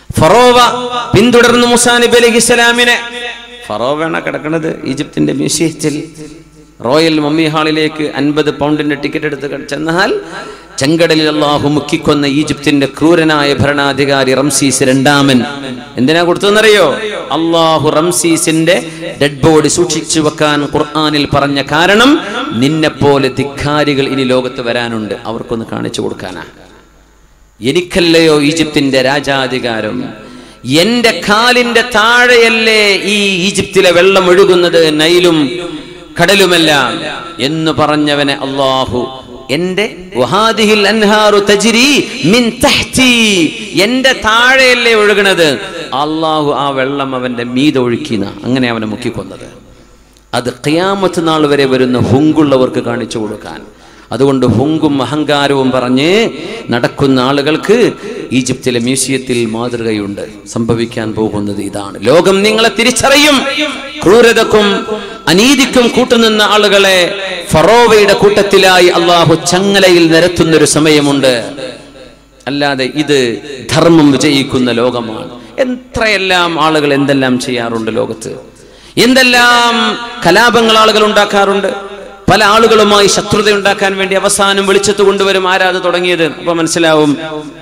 [SPEAKER 1] ഫറോവ പിന്തുടർന്ന് മുസാ നബി അലൈഹി ഇസ്ലാമിനെ ഫറോവയാണ് കിടക്കുന്നത് ഈജിപ്തിന്റെ മ്യൂസിയത്തിൽ റോയൽ മമ്മി ഹാളിലേക്ക് അൻപത് പൗണ്ടിന്റെ ടിക്കറ്റ് എടുത്ത് ക- ചെന്നാൽ ചെങ്കടലിൽ അള്ളാഹു മുക്കിക്കൊന്ന ഈജിപ്തിന്റെ ക്രൂരനായ ഭരണാധികാരി റംസീസ് രണ്ടാമൻ എന്തിനാ കൊടുത്തതെന്നറിയോ അള്ളാഹു റംസീസിന്റെ ഡെഡ് ബോഡി സൂക്ഷിച്ചു വെക്കാൻ ഖുർആനിൽ പറഞ്ഞ കാരണം നിന്നെപ്പോലെ ധിക്കാരികൾ ഇനി ലോകത്ത് വരാനുണ്ട് അവർക്കൊന്ന് കാണിച്ചു കൊടുക്കാനാ എനിക്കല്ലയോ ഈജിപ്തിന്റെ രാജാധികാരം എന്റെ കാലിന്റെ താഴെയല്ലേ ഈ ഈജിപ്തിലെ വെള്ളം ഒഴുകുന്നത് നൈലും കടലുമെല്ലാം എന്ന് പറഞ്ഞവനെ അള്ളാഹു എന്റെ വഹാദിഹിൽ അൻഹാറു തജ്രി മിൻ തഹ്തി എന്റെ താഴെയല്ലേ ഒഴുകണത് അള്ളാഹു ആ വെള്ളം അവന്റെ മീതൊഴുക്കിന അങ്ങനെ അവനെ മുക്കിക്കൊന്നത് അത് ഖിയാമത്ത് നാൾ വരെ വരുന്ന ഹുങ്കുള്ളവർക്ക് കാണിച്ചു കൊടുക്കാൻ അതുകൊണ്ട് ഹുങ്കും അഹങ്കാരവും പറഞ്ഞ് നടക്കുന്ന ആളുകൾക്ക് ഈജിപ്തിലെ മ്യൂസിയത്തിൽ മാതൃകയുണ്ട് സംഭവിക്കാൻ പോകുന്നത് ഇതാണ് ലോകം നിങ്ങളെ തിരിച്ചറിയും ക്രൂരതക്കും അനീതിക്കും കൂട്ടുനിന്ന ആളുകളെ ഫറോവയുടെ കൂട്ടത്തിലായി അള്ളാഹു ചങ്ങലയിൽ നിരത്തുന്ന ഒരു സമയമുണ്ട് അല്ലാതെ ഇത് ധർമ്മം വിജയിക്കുന്ന ലോകമാണ് എത്രയെല്ലാം ആളുകൾ എന്തെല്ലാം ചെയ്യാറുണ്ട് ലോകത്ത് എന്തെല്ലാം കലാപങ്ങൾ ആളുകൾ ഉണ്ടാക്കാറുണ്ട് പല ആളുകളുമായി ശത്രുത ഉണ്ടാക്കാൻ വേണ്ടി അവസാനം വെളിച്ചത്ത് കൊണ്ടുവരും ആരാത് തുടങ്ങിയത് അപ്പൊ മനസ്സിലാവും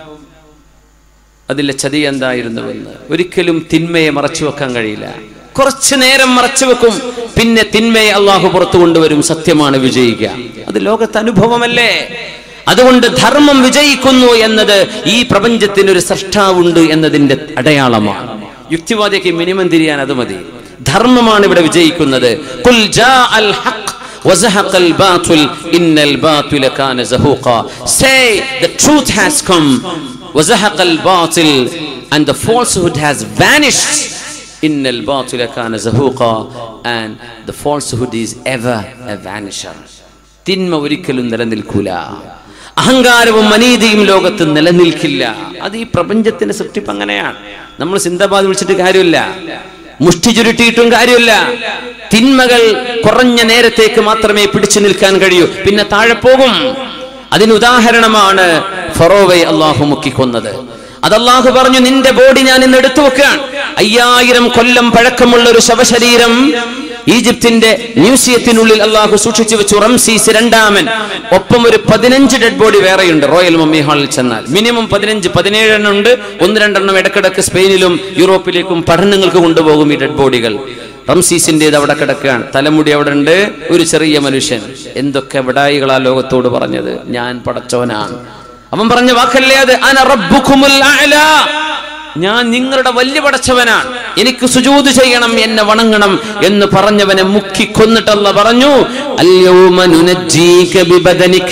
[SPEAKER 1] അതിലെ ചതി എന്തായിരുന്നുവെന്ന് ഒരിക്കലും തിന്മയെ മറച്ചു വെക്കാൻ കഴിയില്ല കുറച്ചു നേരം മറച്ചു വെക്കും പിന്നെ തിന്മയെ അള്ളാഹു പുറത്തു കൊണ്ടുവരും സത്യമാണ് വിജയിക്കുക അത് ലോകത്ത് അനുഭവമല്ലേ അതുകൊണ്ട് ധർമ്മം വിജയിക്കുന്നു എന്നത് ഈ പ്രപഞ്ചത്തിന് ഒരു സൃഷ്ടാവുണ്ട് എന്നതിന്റെ അടയാളമാണ് യുക്തിവാദിക്ക് മിനിമം തിരിയാൻ അത് മതി ധർമ്മമാണ് ഇവിടെ വിജയിക്കുന്നത് കുൽ ജാ അൽ ഹഖ് وزهق الباطل إن الباطل كان زهوقا Say the truth has come وزهق الباطل and the falsehood has vanished إن الباطل كان زهوقا and the falsehood is ever a vanisher തിന്മ ഒരിക്കലും നിലനിൽക്കൂല അഹങ്കാരവും അനീതിയും ലോകത്ത് നിലനിൽക്കില്ല അത് ഈ പ്രപഞ്ചത്തിന്റെ സൃഷ്ടിപ്പ് അങ്ങനെയാണ് നമ്മൾ സിന്ദാബാദ് വിളിച്ചിട്ട് കാര്യമില്ല മുഷ്ടി ചുരുട്ടിയിട്ടും കാര്യമില്ല തിന്മകൾ കുറഞ്ഞ നേരത്തേക്ക് മാത്രമേ പിടിച്ചു നിൽക്കാൻ കഴിയൂ പിന്നെ താഴെ പോകും അതിന് ഉദാഹരണമാണ് ഫറോവെ അള്ളാഹു മുക്കിക്കൊന്നത് അത് അള്ളാഹു പറഞ്ഞു നിന്റെ ബോഡി ഞാൻ ഇന്ന് എടുത്തു വെക്കുകയാണ് അയ്യായിരം കൊല്ലം പഴക്കമുള്ള ഒരു ശവശരീരം ഈജിപ്തിന്റെ മ്യൂസിയത്തിനുള്ളിൽ അള്ളാഹു സൂക്ഷിച്ചു വെച്ചു റംസീസ് രണ്ടാമൻ ഒപ്പം ഒരു പതിനഞ്ച് ഡെഡ് ബോഡി വേറെയുണ്ട് റോയൽ മമ്മി ഹാളിൽ ചെന്നാൽ മിനിമം പതിനഞ്ച് പതിനേഴെണ്ണം ഉണ്ട് ഒന്ന് രണ്ടെണ്ണം ഇടക്കിടക്ക് സ്പെയിനിലും യൂറോപ്പിലേക്കും പഠനങ്ങൾക്ക് കൊണ്ടുപോകും ഈ ഡെഡ് ബോഡികൾ റംസീസിന്റേത് അവിടെ കിടക്കുകയാണ് തലമുടി അവിടെ ഉണ്ട് ഒരു ചെറിയ മനുഷ്യൻ എന്തൊക്കെ വിടായികളാ ലോകത്തോട് പറഞ്ഞത് ഞാൻ പടച്ചവനാണ് അവൻ പറഞ്ഞ വാക്കല്ലേ അത് അന റബ്ബുക്കുമുൽ അഅ്ലാ. ഞാൻ നിങ്ങളുടെ വലിയ പടച്ചവനാണ് എനിക്ക് സുജൂത് ചെയ്യണം എന്നെ വണങ്ങണം എന്ന് പറഞ്ഞവനെ മുക്കി കൊന്നിട്ടല്ല പറഞ്ഞു അല്യൗമ നുനജ്ജീക ബിബദനിക്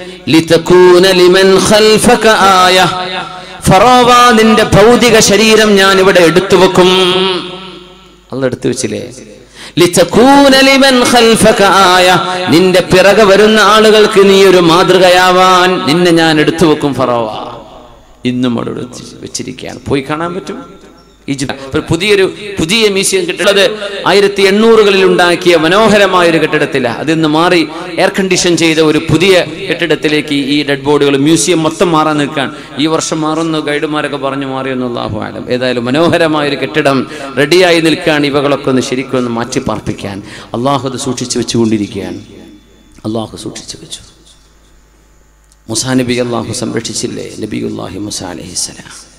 [SPEAKER 1] ലിതകൂന ലിമൻ ഖൽഫക ആയ ഫറോവ നിന്റെ ഭൗതിക ശരീരം ഞാൻ ഇവിടെ എടുത്തു വെക്കും അല്ല എടുത്തു വെച്ചില്ലേ ലിതകൂന ലിമൻ ഖൽഫക ആയ നിന്റെ പിറകെ വരുന്ന ആളുകൾക്ക് നീ ഒരു മാതൃകയാവാൻ നിന്നെ ഞാൻ എടുത്തു വെക്കും ഫറോവ ഇന്നും അവിടെ വെച്ച് വെച്ചിരിക്കുകയാണ് പോയി കാണാൻ പറ്റും ഈജിപ്ത് ഒരു പുതിയൊരു പുതിയ മ്യൂസിയം കെട്ടിടത് ആയിരത്തി എണ്ണൂറുകളിൽ ഉണ്ടാക്കിയ മനോഹരമായ ഒരു കെട്ടിടത്തില്ല അതിന്ന് മാറി എയർ കണ്ടീഷൻ ചെയ്ത ഒരു പുതിയ കെട്ടിടത്തിലേക്ക് ഈ ഡെഡ് ബോഡികൾ മ്യൂസിയം മൊത്തം മാറാൻ നിൽക്കാൻ ഈ വർഷം മാറുന്നു ഗൈഡുമാരൊക്കെ പറഞ്ഞു മാറിയെന്നുള്ള ആഹ്വാനം ഏതായാലും മനോഹരമായ ഒരു കെട്ടിടം റെഡിയായി നിൽക്കാൻ ഇവകളൊക്കെ ഒന്ന് ശരിക്കും ഒന്ന് മാറ്റി പാർപ്പിക്കാൻ അള്ളാഹു അത് സൂക്ഷിച്ചു വെച്ചുകൊണ്ടിരിക്കുകയാണ് അള്ളാഹു സൂക്ഷിച്ചു വെച്ചു മുസാ നബി അള്ളാഹു സംരക്ഷിച്ചില്ലേ നബിയുല്ലാഹി മുസാ അലഹിസ്സലാം